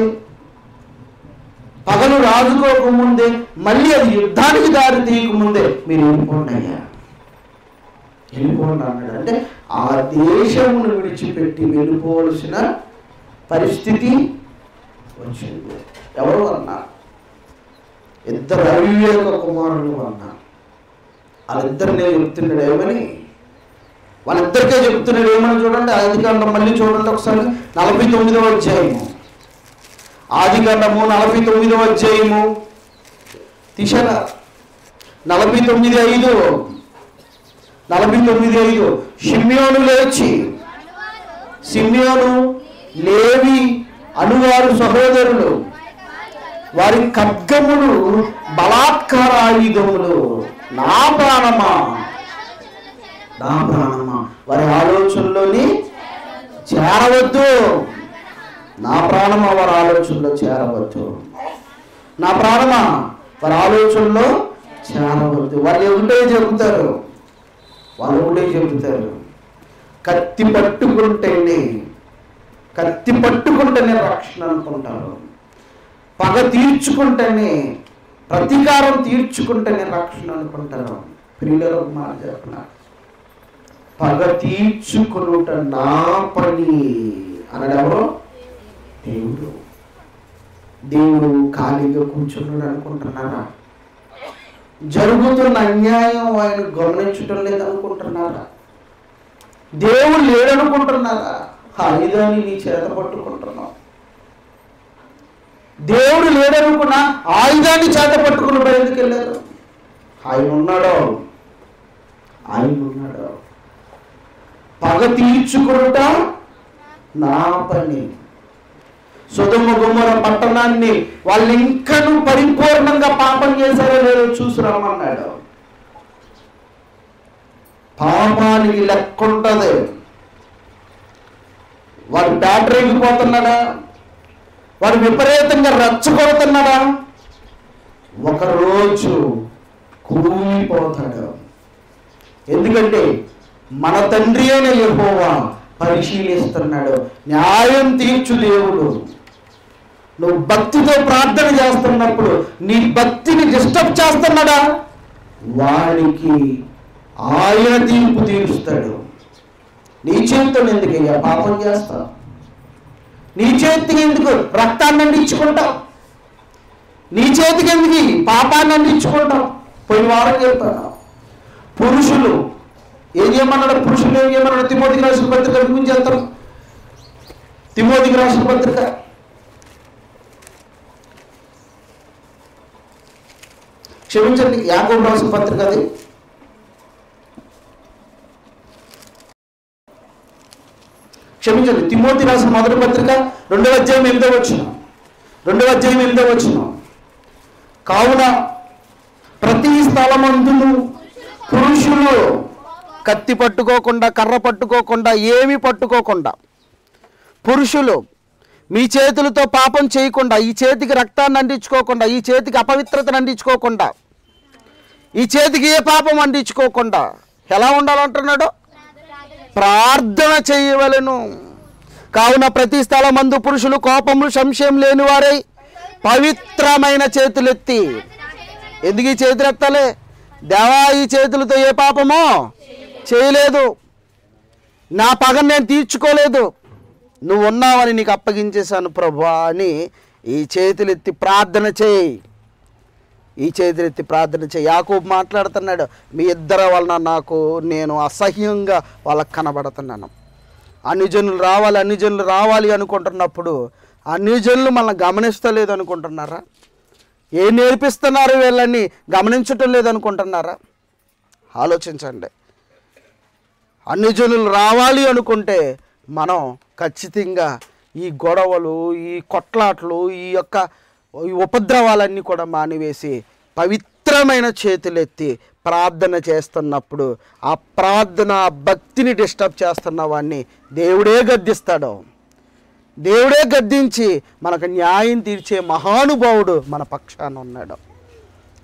పగలు రాజుకోకముందే మళ్ళీ అది యుద్ధానికి దారి తీయకముందే మీరు వెళ్ళిపోండి అయ్యా వెళ్ళిపోండి అన్నాడు అంటే ఆ దేశమును విడిచిపెట్టి వెళ్ళిపోవలసిన పరిస్థితి వచ్చింది ఎవరు అన్నా ఇద్దరు అవివేక కుమారులు అన్నా వాళ్ళిద్దరినే చెప్తున్నాడు ఏమని వాళ్ళిద్దరికే చెప్తున్నాడు ఏమని చూడండి ఆదికాండం మళ్ళీ చూడండి ఒకసారి నలభై తొమ్మిదవ అధ్యాయము ఆదికాండము నలభై తొమ్మిదవ అధ్యాయము తీసారా నలభై తొమ్మిది ఐదు నలభై తొమ్మిది ఐదు షిమ్యోను లేచి సిమ్యోను లేవి అనువారు సహోదరులు వారి ఖడ్గములు బలాత్కార ఆయుధములు నా ప్రాణమా నా ప్రాణమా వారి ఆలోచనలోని చేరవద్దు నా ప్రాణమా వారి ఆలోచనలో చేరవద్దు నా ప్రాణమా వారి ఆలోచనలో చేరవద్దు వాళ్ళు ఒకటే చెబుతారు వాళ్ళు ఒకటే చెబుతారు కత్తి పట్టుకుంటేనే కత్తి పట్టుకుంటేనే రక్షణ అనుకుంటారు పగ తీర్చుకుంటేనే ప్రతీకారం తీర్చుకుంటేనే రక్షణ అనుకుంటారు ప్రియుల మాట చెప్పిన పగ తీర్చుకునుట నా పని అన్నాడు ఎవరు దేవుడు దేవుడు ఖాళీగా కూర్చున్నాడు అనుకుంటున్నారా జరుగుతున్న అన్యాయం ఆయన గమనించడం లేదనుకుంటున్నారా దేవుడు లేడనుకుంటున్నారా ఆయుధాన్ని నీ చేత పట్టుకుంటున్నావు దేవుడు లేడనుకున్నా ఆయుధాన్ని చేత పట్టుకుని బయటకు వెళ్ళారు ఆయన ఉన్నాడు ఆయన ఉన్నాడు పగ తీర్చుకునుట నా పని సుధమ గుమ్మర పట్టణాన్ని వాళ్ళు ఇంకను పరిపూర్ణంగా పాపం చేశారో లేదో చూసురామన్నాడు పాపానికి లెక్క ఉంటుంది వాడు బ్యాటరీగిపోతున్నాడా వాడు విపరీతంగా రెచ్చగొడుతున్నాడా ఒకరోజు కూలిపోతాడు ఎందుకంటే మన తండ్రి అయిన యెహోవా పరిశీలిస్తున్నాడు న్యాయం తీర్చు దేవుడు నువ్వు భక్తితో ప్రార్థన చేస్తున్నప్పుడు నీ భక్తిని డిస్టర్బ్ చేస్తున్నాడా వాడికి ఆయన తీర్పు తీరుస్తాడు నీ చేతితో ఎందుకయ్యా పాపం చేస్తావు నీ చేతికి ఎందుకు రక్తాన్ని అందించుకుంటావు నీ చేతికి ఎందుకు ఈ పాపాన్ని అందించుకుంటావు పోయిన వారం చెప్పాను పురుషులు ఏం చేయమన్నాడు పురుషులు ఏం చేయమన్నాడు తిమోతికి రాసిన పత్రిక గురించి వెళ్తాం తిమోతికి రాసిన పత్రిక క్షమించండి యాకోబు రాసిన పత్రిక అది క్షమించండి తిమోతి రాసిన మొదటి పత్రిక రెండవ అధ్యాయం ఎనిమిదో వచ్చిన రెండవ అధ్యాయం ఎనిమిదో వచ్చిన కావున ప్రతి స్థలమందును పురుషులు కత్తి పట్టుకోకుండా కర్ర పట్టుకోకుండా ఏమి పట్టుకోకుండా పురుషులు మీ చేతులతో పాపం చేయకుండా ఈ చేతికి రక్తాన్ని అందించుకోకుండా ఈ చేతికి అపవిత్రతను అందించుకోకుండా ఈ చేతికి ఏ పాపం అందించుకోకుండా ఎలా ఉండాలంటున్నాడు ప్రార్థన చేయవలెను కావున ప్రతి స్థలమందు పురుషులు కోపములు సంశయం లేని వారై పవిత్రమైన చేతులెత్తి ఎందుకు ఈ చేతులు ఎత్తాలి దేవా ఈ చేతులతో ఏ పాపమో చేయలేదు నా పగను నేను తీర్చుకోలేదు నువ్వు ఉన్నావని నీకు అప్పగించేశాను ప్రభా అని ఈ చేతులెత్తి ప్రార్థన చేయి ఈ చేతులెత్తి ప్రార్థన చేయి యాకోబు మాట్లాడుతున్నాడు మీ ఇద్దరి వలన నాకు నేను అసహ్యంగా వాళ్ళకి కనబడుతున్నాను అన్ని జనులు రావాలి అన్ని జనులు రావాలి అనుకుంటున్నప్పుడు అన్ని జనులు మనల్ని గమనిస్తలేదు అనుకుంటున్నారా ఏ నేర్పిస్తున్నారు వీళ్ళని గమనించటం లేదనుకుంటున్నారా ఆలోచించండి అన్ని జనులు రావాలి అనుకుంటే మనం ఖచ్చితంగా ఈ గొడవలు ఈ కొట్లాట్లు ఈ యొక్క ఈ ఉపద్రవాలన్నీ కూడా మానివేసి పవిత్రమైన చేతులెత్తి ప్రార్థన చేస్తున్నప్పుడు ఆ ప్రార్థన ఆ భక్తిని డిస్టర్బ్ చేస్తున్న వాడిని దేవుడే గద్దిస్తాడు దేవుడే గద్దించి మనకు న్యాయం తీర్చే మహానుభావుడు మన పక్షాన ఉన్నాడు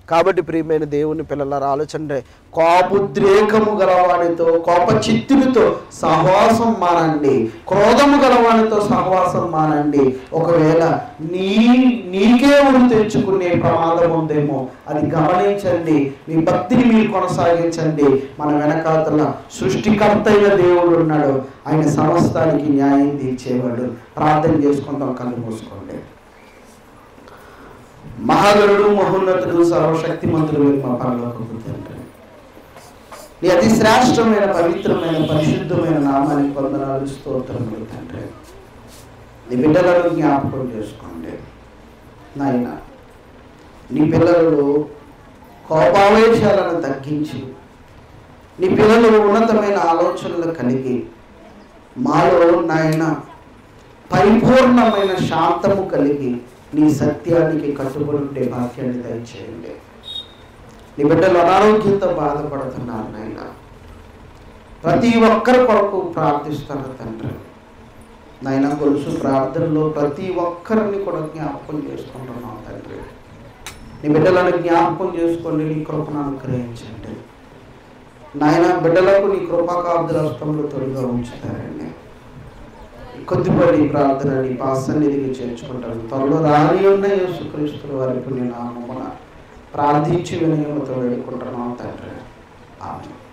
కాబట్టి ప్రియమైన దేవుని పిల్లల ఆలోచన కోపుద్రేకము గలవాడితో కోప చిత్తులతో సహవాసం మానండి క్రోధము గలవాడితో సహవాసం మానండి ఒకవేళ నీ నీకే ఉరి తెచ్చుకునే ప్రమాదం ఉందేమో అది గమనించండి మీ భక్తిని మీరు కొనసాగించండి మన వెనకాతల సృష్టికర్త అయిన దేవుడు ఉన్నాడు ఆయన సమస్తానికి న్యాయం తీర్చేవాడు ప్రార్థన చేసుకుందాం కళ్ళు మూసుకోండి మహాగరుడు మహోన్నతుడు సర్వశక్తిమంతుడు మీరు మా పరలోకపు తండ్రి నీ అతి శ్రేష్టమైన పవిత్రమైన పరిశుద్ధమైన నామానికి వందనాలు స్తోత్రములు తండ్రి నీ బిడ్డలను జ్ఞాపకం చేసుకోండి నాయన నీ పిల్లలు కోపావేశాలను తగ్గించి నీ పిల్లలు ఉన్నతమైన ఆలోచనలు కలిగి మాలో నాయన పరిపూర్ణమైన శాంతము కలిగి నీ సత్యానికి కట్టుబడి ఉండే భాగ్యాన్ని దయచేయండి నీ బిడ్డలు అనారోగ్యంతో బాధపడుతున్నారు నాయన ప్రతి ఒక్కరి కొరకు ప్రార్థిస్తాను తండ్రి నాయన గొలుసు ప్రార్థనలో ప్రతి ఒక్కరిని కూడా జ్ఞాపకం చేసుకుంటున్నాం తండ్రి నీ బిడ్డలను జ్ఞాపకం చేసుకోండి నీ కృపను అనుగ్రహించండి నాయన బిడ్డలకు నీ కృపాకాబ్దుల హస్తంలో తొలిగా ఉంచుతారండి కొద్దిపడి ప్రార్థన నీ పాసన్నిధికి చేర్చుకుంటాను త్వరలో రాని ఉన్న యేసుక్రీస్తుల వారికి నేను నామమున ప్రార్థించి వినయముతో వేడుకుంటున్నాను తండ్రి ఆమె